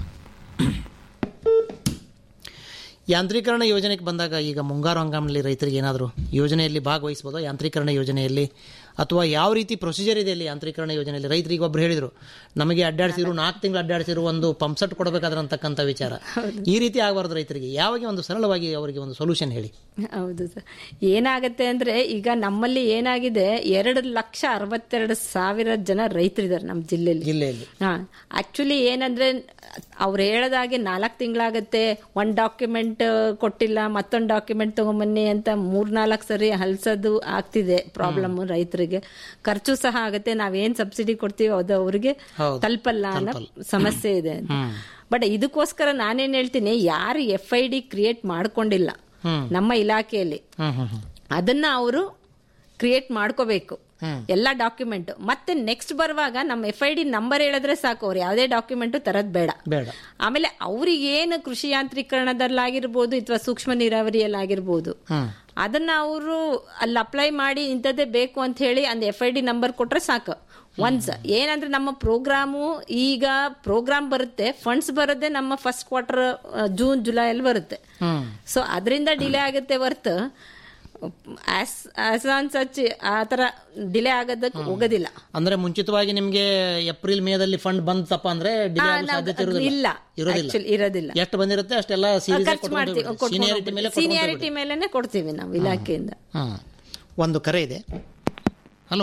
ಯಾಂತ್ರೀಕರಣ ಯೋಜನೆಗೆ ಬಂದಾಗ ಈಗ ಮುಂಗಾರು ಹಂಗಾಮಿನಲ್ಲಿ ರೈತರಿಗೆ ಏನಾದರೂ ಯೋಜನೆಯಲ್ಲಿ ಭಾಗವಹಿಸ್ಬೋದೋ ಯಾಂತ್ರೀಕರಣ ಯೋಜನೆಯಲ್ಲಿ ಅಥವಾ ಯಾವ ರೀತಿ ಪ್ರೊಸೀಜರ್ ಇದೆ ಇಲ್ಲಿ ಯಾಂತ್ರೀಕರಣ ಯೋಜನೆಯಲ್ಲಿ ರೈತರಿಗೆ ಒಬ್ರು ಹೇಳಿದ್ರು ನಮಗೆ ಅಡ್ಡಾಡಿಸಿರು ನಾಲ್ಕು ತಿಂಗಳು ಅಡ್ಡಾಡಿಸಿರು ಒಂದು ಪಂಪ್ಸೆಟ್ ಕೊಡಬೇಕಾದ್ರೆ ಅಂತಕ್ಕಂಥ ವಿಚಾರ ಈ ರೀತಿ ಆಗಬಾರ್ದು ರೈತರಿಗೆ ಯಾವಾಗ ಒಂದು ಸರಳವಾಗಿ ಅವರಿಗೆ ಒಂದು ಸೊಲ್ಯೂಷನ್ ಹೇಳಿ ಹೌದು ಸರ್ ಏನಾಗತ್ತೆ ಅಂದ್ರೆ ಈಗ ನಮ್ಮಲ್ಲಿ ಏನಾಗಿದೆ ಎರಡು ಲಕ್ಷ ಅರವತ್ತೆರಡು ಸಾವಿರ ಜನ ರೈತರಿದ್ದಾರೆ ನಮ್ಮ ಜಿಲ್ಲೆಯಲ್ಲಿ ಜಿಲ್ಲೆಯಲ್ಲಿ ಹಾ ಆಕ್ಚುಲಿ ಏನಂದ್ರೆ ಅವ್ರು ಹೇಳದಾಗೆ ನಾಲ್ಕು ತಿಂಗಳಾಗತ್ತೆ ಒಂದ್ ಡಾಕ್ಯುಮೆಂಟ್ ಕೊಟ್ಟಿಲ್ಲ ಮತ್ತೊಂದು ಡಾಕ್ಯುಮೆಂಟ್ ತಗೊಂಬನ್ನಿ ಅಂತ ಮೂರ್ನಾಲ್ಕು ಸರಿ ಹಲ್ಸೋದು ಆಗ್ತಿದೆ ಪ್ರಾಬ್ಲಮ್ ರೈತರಿಗೆ ಖರ್ಚು ಸಹ ಆಗತ್ತೆ ನಾವೇನ್ ಸಬ್ಸಿಡಿ ಕೊಡ್ತೀವಿ ಅದು ಅವ್ರಿಗೆ ಹೌದು. ತಲುಪಲ್ಲ ಅನ್ನೋ ಸಮಸ್ಯೆ ಇದೆ ಅಂತ ಬಟ್ ಇದಕ್ಕೋಸ್ಕರ ನಾನೇನ್ ಹೇಳ್ತೀನಿ ಯಾರು ಎಫ್ ಐ ಡಿ ಕ್ರಿಯೇಟ್ ಮಾಡ್ಕೊಂಡಿಲ್ಲ ಹ್ಮ್. ನಮ್ಮ ಇಲಾಖೆಯಲ್ಲಿ ಹ್ಮ್ ಹ್ಮ್ ಹ್ಮ್ ಅದನ್ನ ಅವರು ಕ್ರಿಯೇಟ್ ಮಾಡ್ಕೋಬೇಕು ಎಲ್ಲ ಡಾಕ್ಯುಮೆಂಟ್ ಮತ್ತೆ ನೆಕ್ಸ್ಟ್ ಬರುವಾಗ ನಮ್ಮ ಎಫ್ ಐ ಡಿ ನಂಬರ್ ಹೇಳಿದ್ರೆ ಸಾಕು ಅವ್ರು ಯಾವುದೇ ಡಾಕ್ಯುಮೆಂಟ್ ತರದ್ ಬೇಡ ಬೇಡ ಆಮೇಲೆ ಅವ್ರಿಗೆ ಏನು ಕೃಷಿ ಯಾಂತ್ರೀಕರಣದಲ್ಲಾಗಿರ್ಬೋದು ಅಥವಾ ಸೂಕ್ಷ್ಮ ನೀರಾವರಿಯಲ್ಲಾಗಿರ್ಬೋದು ಹ್ಮ್ ಅದನ್ನ ಅವರು ಅಲ್ಲಿ ಅಪ್ಲೈ ಮಾಡಿ ಇಂಥದ್ದೇ ಬೇಕು ಅಂತ ಹೇಳಿ ಒಂದು ಎಫ್ ಐ ಡಿ ನಂಬರ್ ಕೊಟ್ರೆ ಸಾಕು ಒನ್ಸ್ ಏನಂದ್ರೆ ನಮ್ಮ ಪ್ರೋಗ್ರಾಮು ಈಗ ಪ್ರೋಗ್ರಾಮ್ ಬರುತ್ತೆ ಫಂಡ್ಸ್ ಬರೋದೇ ನಮ್ಮ ಫಸ್ಟ್ ಕ್ವಾರ್ಟರ್ ಜೂನ್ ಜುಲೈ ಅಲ್ಲಿ ಬರುತ್ತೆ ಹ್ಮ್ ಸೊ ಅದರಿಂದ ಡಿಲೇ ಆಗುತ್ತೆ ಹೊರ್ತು ಆಸ್ ಆಸ್ ಆನ್ ಸಚ್ ಆ ತರ ಡಿಲೇ ಆಗೋದಕ್ಕೆ ಹೋಗೋದಿಲ್ಲ ಅಂದ್ರೆ ಮುಂಚಿತವಾಗಿ ನಿಮ್ಗೆ ಏಪ್ರಿಲ್ ಮೇದಲ್ಲಿ ಫಂಡ್ ಬಂತಪ್ಪ ಅಂದ್ರೆ ಡಿಲೇ ಆ, ಆಗೋ ನಾವು ಸಾಧ್ಯತೆ ಅದು ಇರೋದಿಲ್ಲ ಇಲ್ಲ ಇರೋದಿಲ್ಲ Actually ಇರೋದಿಲ್ಲ ಎಷ್ಟು ಬಂದಿರುತ್ತೆ ಅಷ್ಟೆಲ್ಲ ಖರ್ಚು ಮಾಡ್ತೀವಿ ಸೀನಿಯಾರಿಟಿ ಮೇಲೆ ಸೀನಿಯಾರಿಟಿ ಮೇಲೆನೆ ಕೊಡ್ತೀವಿ ನಾವು ಇಲಾಖೆಯಿಂದ ಹಾ ಒಂದು ಕರೆ ಇದೆ ಹಲೋ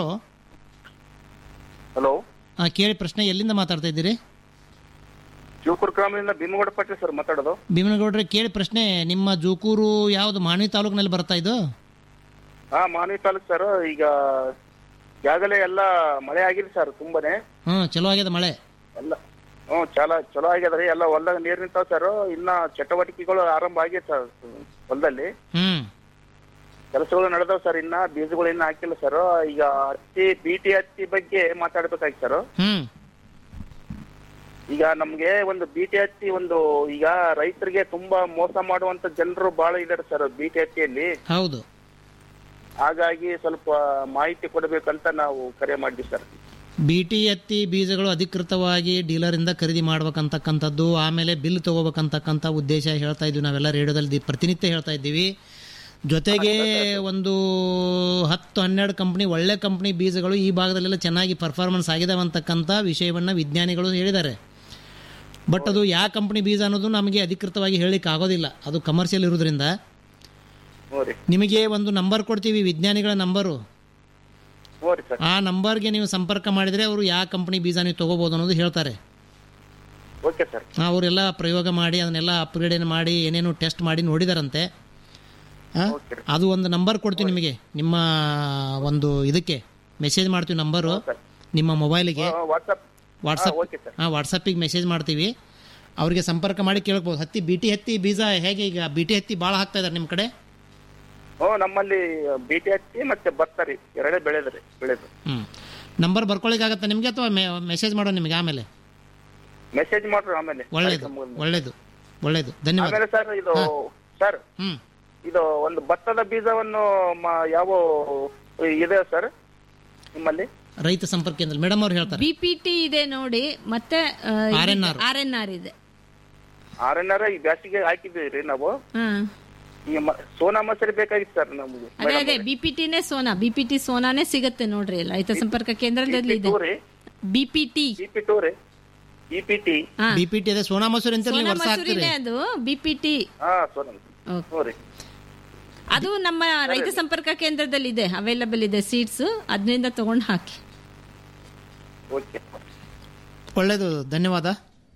ಹಲೋ ಹಾಂ ಕೇಳಿ ಪ್ರಶ್ನೆ ಎಲ್ಲಿಂದ ಮಾತಾಡ್ತಾ ಇದ್ದೀರಿ ಶಿವಪುರ ಗ್ರಾಮದಿಂದ ಭೀಮಗೌಡ ಪಾಟೀಲ್ ಸರ್ ಮಾತಾಡೋದು ಭೀಮನಗೌಡ್ರೆ ಕೇಳಿ ಪ್ರಶ್ನೆ ನಿಮ್ಮ ಜೂಕೂರು ಯಾವುದು ಮಾನ್ವಿ ತಾಲೂಕಿನಲ್ಲಿ ಬರ್ತಾ ಇದು ಹಾ ಮಾನವಿ ತಾಲೂಕ್ ಸರ್ ಈಗ ಈಗಾಗಲೇ ಎಲ್ಲ ಮಳೆ ಆಗಿದೆ ಸರ್ ತುಂಬಾನೇ ಹ್ಞೂ ಚಲೋ ಆಗ್ಯದ ಮಳೆ ಎಲ್ಲ ಹ್ಮ್ ಚಲ ಚಲೋ ಆಗ್ಯದ್ರಿ ಎಲ್ಲ ಹೊಲ್ದಾಗ ನೀರ್ ನಿಂತಾವ ಸರ್ ಇನ್ನ ಚಟುವಟಿಕೆಗಳು ಆರಂಭ ಆಗಿದೆ ಸರ್ ಹೊಲದಲ್ಲಿ ಹ್ಞೂ ಕೆಲಸಗಳು ನಡೆದವ್ ಸರ್ ಇನ್ನ ಬೀಜಗಳು ಇನ್ನ ಹಾಕಿಲ್ಲ ಸರ್ ಈಗ ಹತ್ತಿ ಬಿಟಿ ಹತ್ತಿ ಬಗ್ಗೆ ಮಾತಾಡ್ಬೇಕಾಗಿ ಸರ್ ಹ್ಞೂ ಈಗ ನಮ್ಗೆ ಒಂದು ಬಿಟಿ ಹತ್ತಿ ಒಂದು ಈಗ ರೈತರಿಗೆ ತುಂಬಾ ಮೋಸ ಮಾಡುವಂತ ಜನರು ಬಹಳ ಇದಾರೆ ಸರ್ ಬಿಟಿ ಹತ್ತಿಯಲ್ಲಿ ಹೌದು ಹಾಗಾಗಿ ಸ್ವಲ್ಪ ಮಾಹಿತಿ ಕೊಡಬೇಕಂತ ನಾವು ಕರೆ ಮಾಡಿದ್ವಿ ಸರ್ ಬಿ ಟಿ ಎತ್ತಿ ಬೀಜಗಳು ಅಧಿಕೃತವಾಗಿ ಡೀಲರಿಂದ ಖರೀದಿ ಮಾಡ್ಬೇಕಂತಕ್ಕಂಥದ್ದು ಆಮೇಲೆ ಬಿಲ್ ತಗೋಬೇಕಂತಕ್ಕಂಥ ಉದ್ದೇಶ ಹೇಳ್ತಾ ಇದ್ವಿ ನಾವೆಲ್ಲ ರೇಡಿಯೋದಲ್ಲಿ ದಿ- ಪ್ರತಿನಿತ್ಯ ಹೇಳ್ತಾ ಇದ್ದೀವಿ ಜೊತೆಗೆ ಒಂದು ಹತ್ತು ಹನ್ನೆರಡು ಕಂಪ್ನಿ ಒಳ್ಳೆ ಕಂಪ್ನಿ ಬೀಜಗಳು ಈ ಭಾಗದಲ್ಲೆಲ್ಲ ಚೆನ್ನಾಗಿ ಪರ್ಫಾರ್ಮೆನ್ಸ್ ಆಗಿದಾವೆ ಅಂತಕ್ಕಂಥ ವಿಷಯವನ್ನು ವಿಜ್ಞಾನಿಗಳು ಹೇಳಿದ್ದಾರೆ ಬಟ್ ಅದು ಯಾವ ಕಂಪ್ನಿ ಬೀಜ ಅನ್ನೋದು ನಮಗೆ ಅಧಿಕೃತವಾಗಿ ಹೇಳಲಿಕ್ಕೆ ಆಗೋದಿಲ್ಲ ಅದು ಕಮರ್ಷಿಯಲ್ ಇರೋದ್ರಿಂದ ಹ್ಞೂ ನಿಮಗೆ ಒಂದು ನಂಬರ್ ಕೊಡ್ತೀವಿ ವಿಜ್ಞಾನಿಗಳ ನಂಬರು ಹ್ಞೂ ರೀ ಸರ್ ಆ ನಂಬರ್ಗೆ ನೀವು ಸಂಪರ್ಕ ಮಾಡಿದರೆ ಅವರು ಯಾವ ಕಂಪ್ನಿ ಬೀಜ ನೀವು ತೊಗೋಬೋದು ಅನ್ನೋದು ಹೇಳ್ತಾರೆ ಓಕೆ ಸರ್ ಅವರೆಲ್ಲ ಪ್ರಯೋಗ ಮಾಡಿ ಅದನ್ನೆಲ್ಲ ಅಪ್ಗ್ರೇಡ್ ಮಾಡಿ ಏನೇನು ಟೆಸ್ಟ್ ಮಾಡಿ ನೋಡಿದಾರಂತೆ ಆ? ಅದು ಒಂದು ನಂಬರ್ ಕೊಡ್ತೀವಿ ನಿಮಗೆ ನಿಮ್ಮ ಒಂದು ಇದಕ್ಕೆ ಮೆಸೇಜ್ ಮಾಡ್ತೀವಿ ನಂಬರು ನಿಮ್ಮ ಮೊಬೈಲಿಗೆ ವಾಟ್ಸಪ್ ವಾಟ್ಸಪ್ ಓಕೆ ಸರ್ ಹಾಂ ವಾಟ್ಸಪ್ಪಿಗೆ ಮೆಸೇಜ್ ಮಾಡ್ತೀವಿ ಅವರಿಗೆ ಸಂಪರ್ಕ ಮಾಡಿ ಕೇಳ್ಬೋದು ಹತ್ತಿ ಬಿಟಿ ಹತ್ತಿ ಬೀಜ ಹೇಗೆ ಈಗ ಬಿಟಿ ಹತ್ತಿ ಭಾಳ ಹಾಕ್ತಾ ಇದ್ದಾರೆ ನಿಮ್ಮ ಕಡೆ ಹ್ಞೂ ನಮ್ಮಲ್ಲಿ ಬಿಟಿ ಹತ್ತಿ ಮತ್ತೆ ಭತ್ತ ರೀ ಎರಡೇ ಬೆಳೆದ್ರಿ ಬೆಳೆದು ಹ್ಞೂ ನಂಬರ್ ಬರ್ಕೊಳ್ಳಿಕ್ಕಾಗತ್ತಾ ನಿಮಗೆ ಅಥವಾ ಮೆಸೇಜ್ ಮಾಡೋ ನಿಮಗೆ ಆಮೇಲೆ ಮೆಸೇಜ್ ಮಾಡ್ರಿ ಆಮೇಲೆ ಒಳ್ಳೇದು ಒಳ್ಳೇದು ಒಳ್ಳೇದು ಧನ್ಯವಾದ ಆಮೇಲೆ ಸರ್ ಇದು ಸರ್ ಹ್ಮ್ ಇದು ಒಂದು ಭತ್ತದ ಬೀಜವನ್ನು ಮ- ಯಾವ ಇದೆ ಸರ್ ನಿಮ್ಮಲ್ಲಿ ರೈತ ಸಂಪರ್ಕ ಕೇಂದ್ರ ಮೇಡಮ್ ಅವ್ರು ಹೇಳ್ತಾರೆ ಬಿಪಿಟಿ ಇದೆ ನೋಡಿ ಮತ್ತೆ RNR. ಆರ್ ಎನ್ ಆರ್ ಇದೆ ಆರ್ ಎನ್ ಆರ್ ಈ ಬ್ಯಾಸಿಗೆ ಹಾಕಿದ್ದೀವಿ ನಾವು ಹ್ಮ್ ಈ ಮ- ಸೋನಾ ಮಸೂರಿ ಬೇಕಾಗಿತ್ತು ಸರ್ ನಮಗೆ ಅದೇ ಅದೇ ಬಿಪಿಟಿನೇ ಸೋನಾ ಬಿಪಿಟಿ ಸೋನಾನೇ ಸಿಗುತ್ತೆ ನೋಡ್ರಿ ರೈತ ಸಂಪರ್ಕ ಕೇಂದ್ರದಲ್ಲಿ ಇದೆ ಬಿಪಿಟಿ ಬಿಪಿ ಟೂ ರೀ ಇಪಿಟಿ ಬಿ ಪಿ ಟಿ ಅದೇ ಸೋನಾ ಮಸೂರಿ ಅಂತ ನೀವು ಸೋನಾ ವರ್ಷ ಹಾಕ್ತೀರಿ ಮಸೂರಿನೇ ಅದು ಬಿಪಿಟಿ ಹಾ ಸೋನಾ ಹ್ಞೂ ರೀ ಅದು ನಮ್ಮ ರೈತ ಸಂಪರ್ಕ ಕೇಂದ್ರದಲ್ಲಿ ಇದೆ ಅವೈಲಬಲ್ ಇದೆ ಸೀಟ್ಸ್ ಅದರಿಂದ ತಗೊಂಡು ಹಾಕಿ ಓಕೆ ಒಳ್ಳೆಯದು ಧನ್ಯವಾದ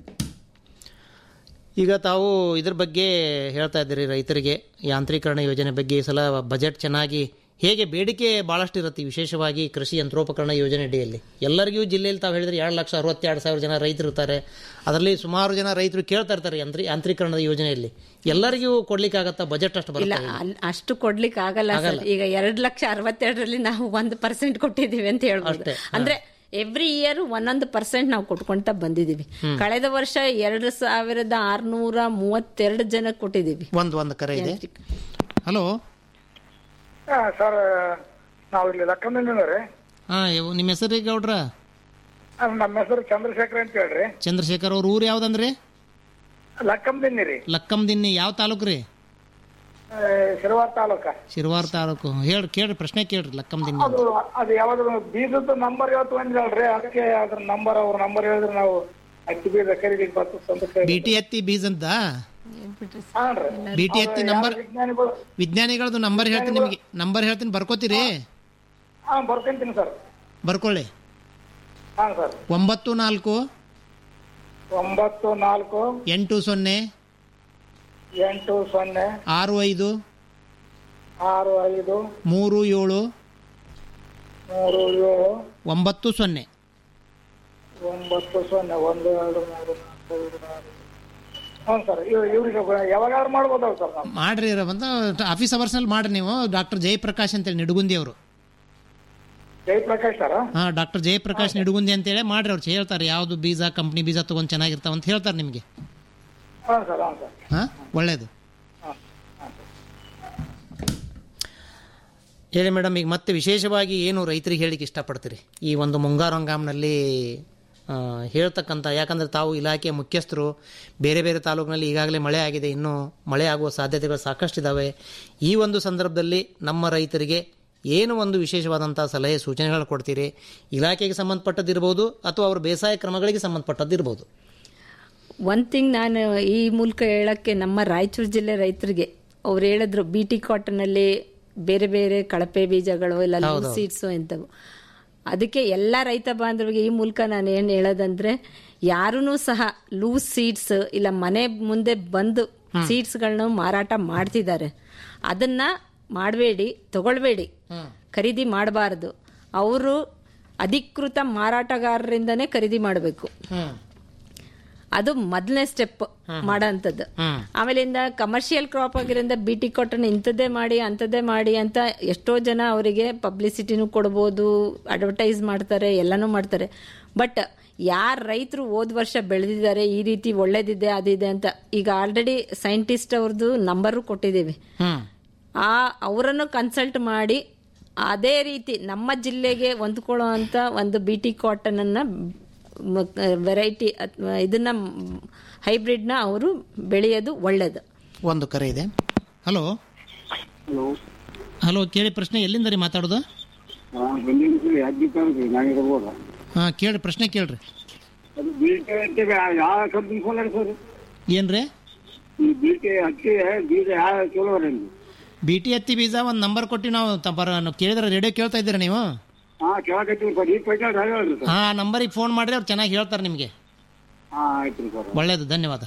ಈಗ ತಾವು ಇದ್ರ ಬಗ್ಗೆ ಹೇಳ್ತಾ ಇದ್ದೀರಿ ರೈತರಿಗೆ ಯಾಂತ್ರೀಕರಣ ಯೋಜನೆ ಬಗ್ಗೆ ಈ ಸಲ ಬಜೆಟ್ ಚೆನ್ನಾಗಿ ಹೇಗೆ ಬೇಡಿಕೆ ಭಾಳಷ್ಟು ಇರುತ್ತೆ ವಿಶೇಷವಾಗಿ ಕೃಷಿ ಯಂತ್ರೋಪಕರಣ ಯೋಜನೆ ಅಡಿಯಲ್ಲಿ ಎಲ್ಲರಿಗೂ ಜಿಲ್ಲೆಯಲ್ಲಿ ತಾವು ಹೇಳಿದ್ರೆ ಎರಡು ಲಕ್ಷ ಅರವತ್ತೆರಡು ಸಾವಿರ ಜನ ರೈತರು ಇರ್ತಾರೆ ಅದರಲ್ಲಿ ಸುಮಾರು ಜನ ರೈತರು ಕೇಳ್ತಾ ಇರ್ತಾರೆ ಯಂತ್ರಿ ಯಾಂತ್ರೀಕರಣದ ಯೋಜನೆಯಲ್ಲಿ ಎಲ್ಲರಿಗೂ ಕೊಡ್ಲಿಕ್ಕಾಗತ್ತಾ ಬಜೆಟ್ ಅಷ್ಟು ಇಲ್ಲ ಬರುತ್ತೆ ಅಲ್- ಅಷ್ಟು ಕೊಡ್ಲಿಕ್ಕೆ ಆಗಲ್ಲ ಸರ್ ಆಗಲ್ಲ. ಈಗ ಎರಡ್ ಲಕ್ಷ ಅರವತ್ತೆರಡರಲ್ಲಿ ನಾವು ಒಂದು ಪರ್ಸೆಂಟ್ ಕೊಟ್ಟಿದ್ದೀವಿ ಅಂತ ಹೇಳ್ಬೋದು ಅಷ್ಟೇ, ಹಾ. ಅಂದ್ರೆ ಎವ್ರಿ ಇಯರ್ ಒಂದೊಂದು ಪರ್ಸೆಂಟ್ ನಾವು ಕೊಟ್ಕೊಂತ ಬಂದಿದೀವಿ ಹ್ಮ್. ಕಳೆದ ವರ್ಷ ಎರಡು ಸಾವಿರದ ಆರ್ನೂರ ಮೂವತ್ತೆರಡು ಜನ ಕೊಟ್ಟಿದ್ದೀವಿ ಒಂದು ಒಂದು ಕರೆ ಇದೆ ಹಲೋ ಸರ್ ನಾವು ಇಲ್ಲಿ ಲಕ್ಕಂದಿಂದ ರೀ ಹಾಂ ನಿಮ್ಮ ಹೆಸರು ರೀ ಗೌಡ್ರ ನಮ್ಮ ಹೆಸರು ಚಂದ್ರಶೇಖರ್ ಅಂತ ಹೇಳ್ರಿ ಚಂದ್ರಶೇಖರ್ ಅವ್ರ ಊರು ಯಾವ್ದಂದ್ರಿ ಲಕ್ಕಂದಿನ್ನಿ ರೀ ಲಕ್ಕಂದಿನ್ನಿ ಯಾವ ತಾಲೂಕು ರೀ ಶಿರವಾರ ತಾಲೂಕ ಶಿರ್ವಾರ್ ತಾಲೂಕು ಹೇಳ್ರಿ ಕೇಳ್ರಿ ಪ್ರಶ್ನೆ ಕೇಳ್ರಿ ಲಕ್ಕಂದಿನ್ನಿ ಅದು ಅದು ಯಾವ್ದು ಬೀಜದ ನಂಬರ್ ಯಾವತ್ತು ಬಂದಿರಲ್ರಿ ಅದಕ್ಕೆ ಅದ್ರ ನಂಬರ್ ಅವ್ರ ನಂಬರ್ ಹೇಳಿದ್ರೆ ನಾವು ಹತ್ತಿ ಬೀಜ ಖರೀದಿಗೆ ಬರ್ತದೆ ಅಂತ ಕೇಳಿ ಬಿ ಟಿ ಎತ್ತಿ ಬೀಜ ಅಂತ ಹಾನ್ರಿ ಬಿ ಟಿ ಎತ್ತಿ ಅದು ನಂಬರ್ ಯಾವ ವಿಜ್ಞಾನಿಗಳು ವಿಜ್ಞಾನಿಗಳದ್ದು ನಂಬರ್ ಹೇಳ್ತೀನಿ ನಿಮಗೆ ನಂಬರ್ ಹೇಳ್ತೀನಿ ಬರ್ಕೋತೀರಿ ಹಾ ಬರ್ಕೊಂತೀನಿ ಸರ್ ಬರ್ಕೊಳ್ಳಿ ಹಾ ಸರ್ ಒಂಬತ್ತು ನಾಲ್ಕು ಒಂಬತ್ತು ನಾಲ್ಕು ಎಂಟು ಸೊನ್ನೆ ಎಂಟು ಸೊನ್ನೆ ಆರು ಐದು ಆರು ಐದು ಮೂರು ಏಳು ಮೂರು ಏಳು ಒಂಬತ್ತು ಸೊನ್ನೆ ಒಂಬತ್ತು ಸೊನ್ನೆ ಒಂದು ಎರಡು ಮೂರು ನಾಲ್ಕು ಐದು ಆರು ಹ್ಞೂ ಸರ್ ಇವ್ರಿಗೆ ಯಾವಾಗಾದ್ರು ಮಾಡ್ಬೋದಲ್ಲ ಸರ್ ನಾವು ಮಾಡ್ರಿ ಬಂದ ಆಫೀಸ್ ಅವರ್ಸ್ನಲ್ಲಿ ಮಾಡ್ರಿ ನೀವು ಡಾಕ್ಟರ್ ಜಯಪ್ರಕಾಶ್ ಅಂತೇಳಿ ನಿಡುಗುಂದಿ ಅವರು ಜಯಪ್ರಕಾಶ್ ಸರ್ ಹಾಂ ಡಾಕ್ಟರ್ ಜಯಪ್ರಕಾಶ್ ನಿಡುಗುಂದಿ ಅಂತೇಳಿ ಮಾಡ್ರಿ ಅವ್ರು ಹೇಳ್ತಾರೆ ಯಾವುದು ಬೀಜ ಕಂಪ್ನಿ ಬೀಜ ತೊಗೊಂಡು ಚೆನ್ನಾಗಿರ್ತಾವ ಅಂತ ಹೇಳ್ತಾರೆ ನಿಮಗೆ ಹಾಂ ಸರ್ ಹಾಂ ಸರ್ ಹಾಂ ಒಳ್ಳೇದು ಹೇಳಿ ಮೇಡಮ್ ಈಗ ಮತ್ತೆ ವಿಶೇಷವಾಗಿ ಏನು ರೈತರಿಗೆ ಹೇಳಿಕ್ಕೆ ಇಷ್ಟಪಡ್ತೀರಿ ಈ ಒಂದು ಮುಂಗಾರು ಹಂಗಾಮಿನಲ್ಲಿ ಆ, ಹೇಳ್ತಕ್ಕಂಥ ಯಾಕಂದರೆ ತಾವು ಇಲಾಖೆಯ ಮುಖ್ಯಸ್ಥರು ಬೇರೆ ಬೇರೆ ತಾಲೂಕಿನಲ್ಲಿ ಈಗಾಗಲೇ ಮಳೆ ಆಗಿದೆ ಇನ್ನೂ ಮಳೆ ಆಗುವ ಸಾಧ್ಯತೆಗಳು ಸಾಕಷ್ಟಿದ್ದಾವೆ ಈ ಒಂದು ಸಂದರ್ಭದಲ್ಲಿ ನಮ್ಮ ರೈತರಿಗೆ ಏನು ಒಂದು ವಿಶೇಷವಾದಂಥ ಸಲಹೆ ಸೂಚನೆಗಳು ಕೊಡ್ತೀರಿ ಇಲಾಖೆಗೆ ಸಂಬಂಧಪಟ್ಟದ್ದಿರ್ಬೋದು ಅಥವಾ ಅವ್ರ ಬೇಸಾಯ ಕ್ರಮಗಳಿಗೆ ಸಂಬಂಧಪಟ್ಟದ್ದಿರ್ಬೋದು ಒನ್ ಥಿಂಗ್ ನಾನು ಈ ಮೂಲಕ ಹೇಳಕ್ಕೆ ನಮ್ಮ ರಾಯಚೂರು ಜಿಲ್ಲೆ ರೈತರಿಗೆ ಅವ್ರು ಹೇಳಿದ್ರು ಬಿ ಟಿ ಕಾಟನ್ ಅಲ್ಲಿ ಬೇರೆ ಬೇರೆ ಕಳಪೆ ಬೀಜಗಳು ಇಲ್ಲ ಹೌದೌದು. ಸೀಡ್ಸು ಇಂಥವು ಅದಕ್ಕೆ ಎಲ್ಲ ರೈತ ಬಾಂಧವರಿಗೆ ಈ ಮೂಲಕ ನಾನು ಏನು ಹೇಳೋದಂದ್ರೆ ಯಾರೂ ಸಹ ಲೂಸ್ ಸೀಡ್ಸ್ ಇಲ್ಲ ಮನೆ ಮುಂದೆ ಬಂದು ಸೀಡ್ಸ್ಗಳನ್ನ ಮಾರಾಟ ಮಾಡ್ತಿದ್ದಾರೆ ಅದನ್ನ ಮಾಡಬೇಡಿ ತಗೊಳ್ಬೇಡಿ ಖರೀದಿ ಮಾಡಬಾರ್ದು ಅವರು ಅಧಿಕೃತ ಮಾರಾಟಗಾರರಿಂದನೇ ಖರೀದಿ ಮಾಡಬೇಕು ಅದು ಮೊದಲನೇ ಸ್ಟೆಪ್ ಮಾಡೋಂಥದ್ದು ಆಮೇಲಿಂದ ಕಮರ್ಷಿಯಲ್ ಕ್ರಾಪ್ ಆಗಿರೋದ್ರಿಂದ ಬಿ ಟಿ ಕಾಟನ್ ಇಂಥದ್ದೇ ಮಾಡಿ ಅಂಥದ್ದೇ ಮಾಡಿ ಅಂತ ಎಷ್ಟೋ ಜನ ಅವರಿಗೆ ಪಬ್ಲಿಸಿಟಿನೂ ಕೊಡ್ಬೋದು ಅಡ್ವರ್ಟೈಸ್ ಮಾಡ್ತಾರೆ ಎಲ್ಲನೂ ಮಾಡ್ತಾರೆ ಬಟ್ ಯಾರು ರೈತರು ಹೋದ ವರ್ಷ ಬೆಳೆದಿದ್ದಾರೆ ಈ ರೀತಿ ಒಳ್ಳೇದಿದೆ ಅದಿದೆ ಅಂತ ಈಗ ಆಲ್ರೆಡಿ ಸೈಂಟಿಸ್ಟ್ ಅವ್ರದ್ದು ನಂಬರು ಕೊಟ್ಟಿದ್ದೀವಿ ಆ ಅವರನ್ನು ಕನ್ಸಲ್ಟ್ ಮಾಡಿ ಅದೇ ರೀತಿ ನಮ್ಮ ಜಿಲ್ಲೆಗೆ ಹೊಂದ್ಕೊಳ್ಳೋ ಅಂತ ಒಂದು ಬಿ ಟಿ ಕಾಟನ್ ಅನ್ನ ವೆರೈಟಿ ಇದನ್ನ ಹೈಬ್ರಿಡ್ನ ಅವರು ಬೆಳೆಯೋದು ಒಳ್ಳೇದು ಒಂದು ಕರೆ ಇದೆ ಹಲೋ ಹಲೋ ಕೇಳಿ ಪ್ರಶ್ನೆ ಎಲ್ಲಿಂದ ರೀ ಮಾತಾಡೋದು ಹಾಂ ಕೇಳ್ರಿ ಪ್ರಶ್ನೆ ಕೇಳ್ರಿ ಅದು ಬೀಟೆ ಯಾವ ಕಂಪ್ನಿ ಫೋನ್ ಸರ್ ಏನ್ರಿ ಈ ಬೀಟೆ ಹತ್ತಿ ಬೀಜ ಯಾವ ಚಲೋ ರೀ ಬಿ ಟಿ ಹತ್ತಿ ಬೀಜ ಒಂದು ನಂಬರ್ ಕೊಟ್ಟು ನಾವು ತ- ಬರ ನಾವು ಕೇಳಿದ್ರೆ ರೇಡಿಯೋ ಕೇಳ್ತಾ ಇದ್ದೀರಾ ನೀವು ಹಾ ಕೇಳಕತ್ತೀವಿ ಸರ್ ಈ ಪೈಸಾ ಹೇಳ್ರಿ ಸರ್ ಹಾ ನಂಬರಿಗೆ ಫೋನ್ ಮಾಡಿದ್ರೆ ಅವ್ರು ಚೆನ್ನಾಗಿ ಹೇಳ್ತಾರೆ ನಿಮಗೆ ಹಾ ಆಯ್ತು ಸರ್ ಒಳ್ಳೆಯದು ಧನ್ಯವಾದ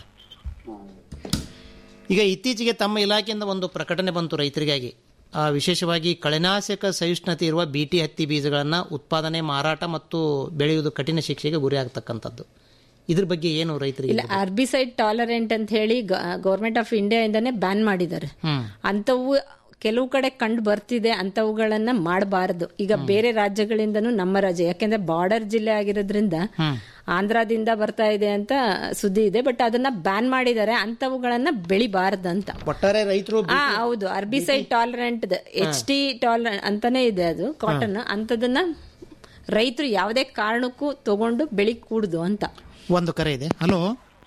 ಈಗ ಇತ್ತೀಚೆಗೆ ತಮ್ಮ ಇಲಾಖೆಯಿಂದ ಒಂದು ಪ್ರಕಟಣೆ ಬಂತು ರೈತರಿಗಾಗಿ ಆ, ವಿಶೇಷವಾಗಿ ಕಳೆನಾಶಕ ಸಹಿಷ್ಣುತೆ ಇರುವ ಬಿಟಿ ಹತ್ತಿ ಬೀಜಗಳನ್ನು ಉತ್ಪಾದನೆ ಮಾರಾಟ ಮತ್ತು ಬೆಳೆಯುವುದು ಕಠಿಣ ಶಿಕ್ಷೆಗೆ ಗುರಿಯಾಗತಕ್ಕಂಥದ್ದು ಇದ್ರ ಬಗ್ಗೆ ಏನು ರೈತರಿಗೆ ಇಲ್ಲ ಅರ್ಬಿಸೈಡ್ ಟಾಲರೆಂಟ್ ಅಂತ ಹೇಳಿ ಗೌರ್ಮೆಂಟ್ ಆಫ್ ಇಂಡಿಯಾ ಇಂದಾನೆ ಬ್ಯಾನ್ ಮಾಡಿದ್ದಾರೆ ಹ್ಮ್ ಅಂಥವು ಕೆಲವು ಕಡೆ ಕಂಡು ಬರ್ತಿದೆ ಅಂಥವುಗಳನ್ನ ಮಾಡಬಾರದು ಈಗ ಬೇರೆ ರಾಜ್ಯಗಳಿಂದನೂ ನಮ್ಮ ರಾಜ್ಯ ಯಾಕೆಂದ್ರೆ ಬಾರ್ಡರ್ ಜಿಲ್ಲೆ ಆಗಿರೋದ್ರಿಂದ ಆಂಧ್ರದಿಂದ ಬರ್ತಾ ಇದೆ ಅಂತ ಸುದ್ದಿ ಇದೆ ಬಟ್ ಅದನ್ನ ಬ್ಯಾನ್ ಮಾಡಿದ್ದಾರೆ ಅಂಥವುಗಳನ್ನ ಬೆಳಿಬಾರ್ದಂತ ಒಟ್ಟಾರೆ ರೈತರು ಆ ಹೌದು ಅರ್ಬಿಸೈಡ್ ಟಾಲರೆಂಟ್ ಎಚ್ ಟಿ ಟಾಲರ್ ಅಂತಾನೆ ಇದೆ ಅದು ಕಾಟನ್ ಅಂತದನ್ನ ರೈತರು ಯಾವುದೇ ಕಾರಣಕ್ಕೂ ತಗೊಂಡು ಬೆಳಿ ಕೂಡುದು ಅಂತ ಒಂದು ಕರೆ ಇದೆ ಹಲೋ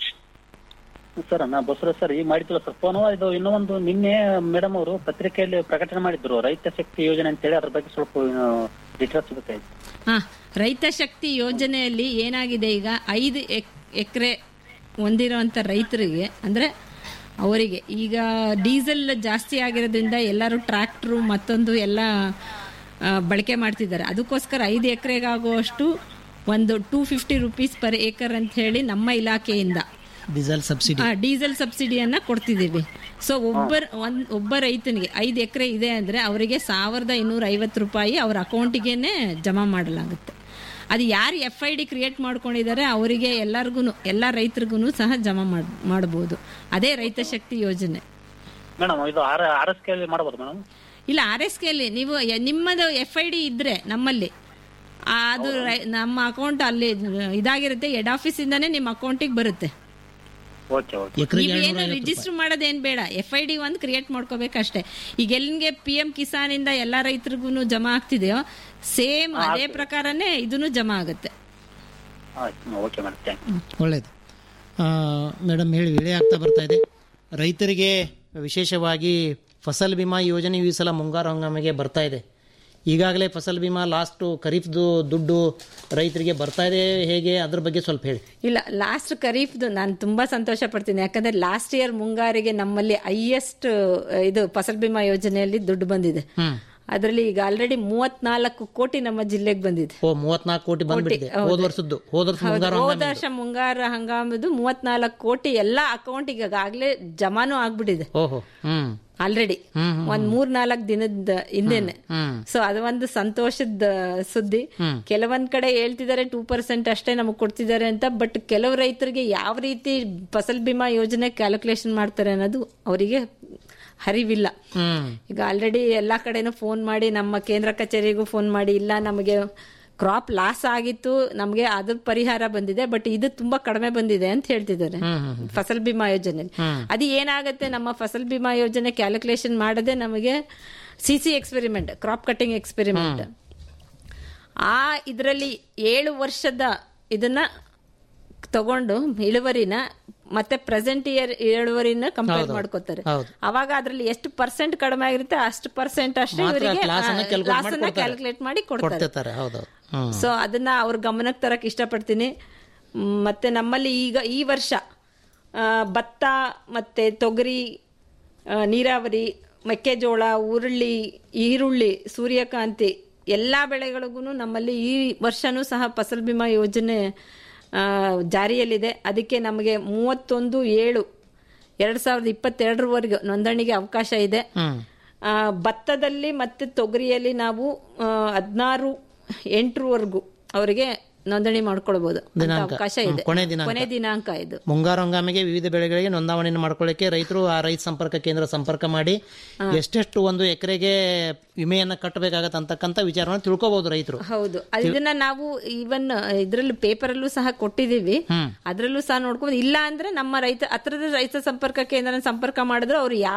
ಸರ್ ನಾ ಬಸವರಾಜ್ ಸರ್ ಈಗ ಮಾಡಿದ್ರಲ್ಲ ಸರ್ ಫೋನು ಇದು ಇನ್ನೂ ಒಂದು ನಿನ್ನೆ ಮೇಡಮ್ ಅವರು ಪತ್ರಿಕೆಯಲ್ಲಿ ಪ್ರಕಟಣೆ ಮಾಡಿದ್ರು ರೈತ ಶಕ್ತಿ ಯೋಜನೆ ಅಂತೇಳಿ ಅದ್ರ ಬಗ್ಗೆ ಸ್ವಲ್ಪ ಡೀಟೇಲ್ಸ್ ಬೇಕಾಯ್ತು ಹಾ ರೈತ ಶಕ್ತಿ ಯೋಜನೆಯಲ್ಲಿ ಏನಾಗಿದೆ ಈಗ ಐದು ಎಕರೆ ಹೊಂದಿರುವಂತ ರೈತರಿಗೆ ಅಂದ್ರೆ ಅವರಿಗೆ ಈಗ ಡೀಸೆಲ್ ಜಾಸ್ತಿ ಆಗಿರೋದ್ರಿಂದ ಎಲ್ಲರೂ ಟ್ರ್ಯಾಕ್ಟ್ರು ಮತ್ತೊಂದು ಎಲ್ಲ ಆ, ಬಳಕೆ ಮಾಡ್ತಿದ್ದಾರೆ ಅದಕ್ಕೋಸ್ಕರ ಐದು ಎಕರೆಗಾಗುವಷ್ಟು ಒಂದು two fifty rupees per acre ಅಂತ ಹೇಳಿ ನಮ್ಮ ಇಲಾಖೆಯಿಂದ ಡೀಸೆಲ್ ಸಬ್ಸಿಡಿ ಆ, ಡೀಸೆಲ್ ಸಬ್ಸಿಡಿಯನ್ನ ಕೊಡ್ತಿದ್ದೀವಿ ಸೊ ಒಬ್ಬರ ಒಂದ್ ಒಬ್ಬ ರೈತನಿಗೆ ಐದು ಎಕರೆ ಇದೆ ಅಂದ್ರೆ ಅವರಿಗೆ ಸಾವಿರದ ಇನ್ನೂರ ಐವತ್ತು ರೂಪಾಯಿ ಅವ್ರ ಅಕೌಂಟಿಗೆನೆ ಜಮಾ ಮಾಡಲಾಗುತ್ತೆ ಅದು ಯಾರು ಎಫ್ ಐ ಡಿ ಕ್ರಿಯೇಟ್ ಮಾಡ್ಕೊಂಡಿದ್ದಾರೆ ಅವರಿಗೆ ಎಲ್ಲರಿಗೂ ಎಲ್ಲ ರೈತರಿಗೂ ಸಹ ಜಮಾ ಮಾಡ್ ಮಾಡಬಹುದು ಅದೇ ರೈತ ಶಕ್ತಿ ಯೋಜನೆ ಮೇಡಮ್ ಇದು ಆರ್ ಆರ್ ಎಸ್ ಕೆ ಮಾಡ್ಬೋದು ಮೇಡಮ್ ಇಲ್ಲ ಆರ್ ಎಸ್ ಕೆ ಅಲ್ಲಿ ನೀವು ಯ- ನಿಮ್ಮದು ಎಫ್ ಐ ಡಿ ಇದ್ರೆ ನಮ್ಮಲ್ಲಿ ಆ, ಅದು ರೈ- ನಮ್ಮ ಅಕೌಂಟ್ ಅಲ್ಲಿ ಇದಾಗಿರುತ್ತೆ ಹೆಡ್ ಆಫೀಸ್ ಇಂದಾನೆ ನಿಮ್ಮ ಅಕೌಂಟಿಗೆ ಬರುತ್ತೆ ಓಕೆ ಓಕೆ ನೀವೇನು ರಿಜಿಸ್ಟರ್ ಮಾಡೋದೇನ್ ಬೇಡ ಎಫ್ ಐ ಡಿ ಒಂದು ಕ್ರಿಯೇಟ್ ಮಾಡ್ಕೋಬೇಕಷ್ಟೇ ಈಗ ಎಲ್ಲಿಗೆ ಪಿ ಎಂ ಕಿಸಾನ್ ಇಂದ ಎಲ್ಲಾ ರೈತರಿಗೂ ಜಮಾ ಆಗ್ತಿದೆಯೋ ಸೇಮ್ ಅದೇ ಪ್ರಕಾರನೇ ಇದನ್ನು ಜಮಾ ಆಗುತ್ತೆ ಆಯ್ತು ಓಕೆ ಮೇಡಮ್ ಥ್ಯಾಂಕ್ ಯು ಒಳ್ಳೆಯದು ಮೇಡಮ್ ಹೇಳಿ ವೇಳೆ ಆಗ್ತಾ ಬರ್ತಾ ಇದೆ ರೈತರಿಗೆ ವಿಶೇಷವಾಗಿ ಫಸಲ್ ಬಿಮಾ ಯೋಜನೆ ಈ ಸಲ ಮುಂಗಾರು ಹಂಗಾಮಿಗೆ ಬರ್ತಾ ಇದೆ ಈಗಾಗಲೇ ಫಸಲ್ ಬಿಮಾ ಲಾಸ್ಟು ಖರೀಫ್ದು ದುಡ್ಡು ರೈತರಿಗೆ ಬರ್ತಾ ಇದೆ ಹೇಗೆ ಅದ್ರ ಬಗ್ಗೆ ಸ್ವಲ್ಪ ಹೇಳಿ ಇಲ್ಲ ಲಾಸ್ಟ್ ಖರೀಫ್ದು ನಾನು ತುಂಬಾ ಸಂತೋಷ ಪಡ್ತೀನಿ ಯಾಕಂದ್ರೆ ಲಾಸ್ಟ್ ಇಯರ್ ಮುಂಗಾರಿಗೆ ನಮ್ಮಲ್ಲಿ ಹೈಯೆಸ್ಟ್ ಇದು ಫಸಲ್ ಬಿಮಾ ಯೋಜನೆಯಲ್ಲಿ ದುಡ್ಡು ಬಂದಿದೆ ಅದರಲ್ಲಿ ಈಗ ಆಲ್ರೆಡಿ ಮೂವತ್ನಾಲ್ಕು ಕೋಟಿ ನಮ್ಮ ಜಿಲ್ಲೆಗೆ ಬಂದಿದೆ ಓ ಮೂವತ್ನಾಲ್ಕು ಕೋಟಿ ಬಂದ್ಬಿಟ್ಟಿದೆ ಹೌದು. ಹೋದ ವರ್ಷದ್ದು ಹೋದ ವರ್ಷ ಹೌದು, ಮುಂಗಾರು ಹೋದ ಹಂಗಾಮಿ ವರ್ಷ ಮುಂಗಾರ ಹಂಗಾಮದು ಮೂವತ್ನಾಲ್ಕು ಕೋಟಿ ಎಲ್ಲ ಅಕೌಂಟಿಗೆ ಈಗಾಗಲೇ ಜಮಾನು ಆಗ್ಬಿಟ್ಟಿದೆ ಓಹೋ ಹ್ಮ್ ಆಲ್ರೆಡಿ ಹ್ಮ್, ಒಂದ್ ಮೂರ್ ನಾಲ್ಕು ದಿನದ ಹಿಂದೆನೆ ಹ್ಮ್ ಸೊ ಅದು ಒಂದು ಸಂತೋಷದ ಸುದ್ದಿ ಹ್ಮ್. ಕೆಲವೊಂದ್ ಕಡೆ ಹೇಳ್ತಿದ್ದಾರೆ ಟೂ ಪರ್ಸೆಂಟ್ ಅಷ್ಟೇ ನಮಗೆ ಕೊಡ್ತಿದ್ದಾರೆ ಅಂತ ಬಟ್ ಕೆಲವು ರೈತರಿಗೆ ಯಾವ ರೀತಿ ಫಸಲ್ ಬಿಮಾ ಯೋಜನೆ ಕ್ಯಾಲ್ಕುಲೇಷನ್ ಮಾಡ್ತಾರೆ ಅನ್ನೋದು ಅವರಿಗೆ ಹರಿವಿಲ್ಲ ಹ್ಮ್ ಈಗ ಆಲ್ರೆಡಿ ಎಲ್ಲಾ ಕಡೆನೂ ಫೋನ್ ಮಾಡಿ ನಮ್ಮ ಕೇಂದ್ರ ಕಚೇರಿಗೂ ಫೋನ್ ಮಾಡಿ ಇಲ್ಲ ನಮಗೆ ಕ್ರಾಪ್ ಲಾಸ್ ಆಗಿತ್ತು ನಮಗೆ ಅದ್ರ ಪರಿಹಾರ ಬಂದಿದೆ ಬಟ್ ಇದು ತುಂಬಾ ಕಡಿಮೆ ಬಂದಿದೆ ಅಂತ ಹೇಳ್ತಿದ್ದಾರೆ ಹ್ಮ್, ಹ್ಮ್, ಹ್ಮ್. ಫಸಲ್ ಬಿಮಾ ಯೋಜನೆ ಹ್ಮ್. ಅದು ಏನಾಗುತ್ತೆ ನಮ್ಮ ಫಸಲ್ ಬಿಮಾ ಯೋಜನೆ ಕ್ಯಾಲ್ಕುಲೇಷನ್ ಮಾಡದೆ ನಮಗೆ C C experiment crop cutting experiment ಆ ಇದರಲ್ಲಿ ಏಳು ವರ್ಷದ ಇದನ್ನ ತಗೊಂಡು ಇಳುವರಿನ ಮತ್ತೆ ಪ್ರೆಸೆಂಟ್ ಇಯರ್ ಇಳುವರಿನ ಕಂಪೇರ್ ಹೌದು. ಮಾಡ್ಕೋತಾರೆ ಹೌದು. ಅವಾಗ ಅದ್ರಲ್ಲಿ ಎಷ್ಟು ಪರ್ಸೆಂಟ್ ಕಡಿಮೆ ಆಗಿರುತ್ತೆ ಅಷ್ಟು ಪರ್ಸೆಂಟ್ ಅಷ್ಟೇ ಮಾತ್ರ ಇವರಿಗೆ class ಅನ್ನ calculate ಮಾಡಿ ಕೊಡ್ತಾರೆ. ಕ್ಯಾಲ್ಕುಲೇಟ್ ಮಾಡಿ ಕೊಡ್ತಾರೆ ಕೊಡ್ತಿರ್ತಾರೆ ಹೌದು ಹ್ಮ್ ಸೊ ಅದನ್ನ ಅವ್ರ ಗಮನಕ್ಕೆ ತರಕ್ ಇಷ್ಟಪಡ್ತೀನಿ ಮ್, ಮತ್ತೆ ನಮ್ಮಲ್ಲಿ ಈಗ ಈ ವರ್ಷ ಆ, ಭತ್ತ ಮತ್ತೆ ತೊಗರಿ ಆ, ನೀರಾವರಿ ಮೆಕ್ಕೆಜೋಳ ಉರುಳಿ ಈರುಳ್ಳಿ ಸೂರ್ಯಕಾಂತಿ ಎಲ್ಲಾ ಬೆಳೆಗಳಿಗೂ ನಮ್ಮಲ್ಲಿ ಈ ವರ್ಷನೂ ಸಹ ಫಸಲ್ ಬಿಮಾ ಯೋಜನೆ ಆ, ಜಾರಿಯಲ್ಲಿದೆ ಅದಕ್ಕೆ ನಮಗೆ ಮೂವತ್ತೊಂದು ಏಳು ಎರಡ್ ಸಾವಿರದ ಇಪ್ಪತ್ತೆರಡರವರೆಗೂ ನೋಂದಣಿಗೆ ಅವಕಾಶ ಇದೆ ಆ, ಭತ್ತದಲ್ಲಿ ಮತ್ತೆ ತೊಗರಿಯಲ್ಲಿ ನಾವು ಹದಿನಾರು ಎಂಟರವರೆಗೂ ಅವರಿಗೆ ನೋಂದಣಿ ಮಾಡ್ಕೊಳ್ಬಹುದು ಅಂತ ದಿನಾಂಕ. ಅವಕಾಶ ಹ್ಮ್, ಇದೆ ಕೊನೆ ದಿನಾಂಕ. ಕೊನೆ ದಿನಾಂಕ ಇದು ಮುಂಗಾರು ಹಂಗಾಮಿಗೆ ವಿವಿಧ ಬೆಳೆಗಳಿಗೆ ನೋಂದಾವಣೆಯನ್ನು ಮಾಡ್ಕೊಳ್ಳಿಕ್ಕೆ ರೈತರು ಆ ರೈತ ಸಂಪರ್ಕ ಕೇಂದ್ರ ಸಂಪರ್ಕ ಮಾಡಿ ಎಷ್ಟೆಷ್ಟು ಒಂದು ಎಕರೆಗೆ ವಿಮೆಯನ್ನ ಕಟ್ಟಬೇಕಾಗತ್ತೆ ಅಂತಕ್ಕಂಥ ವಿಚಾರವನ್ನು ತಿಳ್ಕೊಬಹುದು ರೈತರು ಹೌದು ಇದನ್ನ ನಾವು ಇವನ್ ಇದ್ರಲ್ಲೂ ಪೇಪರ್ ಅಲ್ಲೂ ಸಹ ಕೊಟ್ಟಿದೀವಿ ಹ್ಮ್. ಅದ್ರಲ್ಲೂ ಸಹ ನೋಡ್ಕೊಂಡು ಇಲ್ಲ ಅಂದ್ರೆ ನಮ್ಮ ರೈತ ಹತ್ರದ ರೈತ ಸಂಪರ್ಕ ಕೇಂದ್ರ ಸಂಪರ್ಕ ಮಾಡಿದ್ರೆ ಅವ್ರು ಯಾವ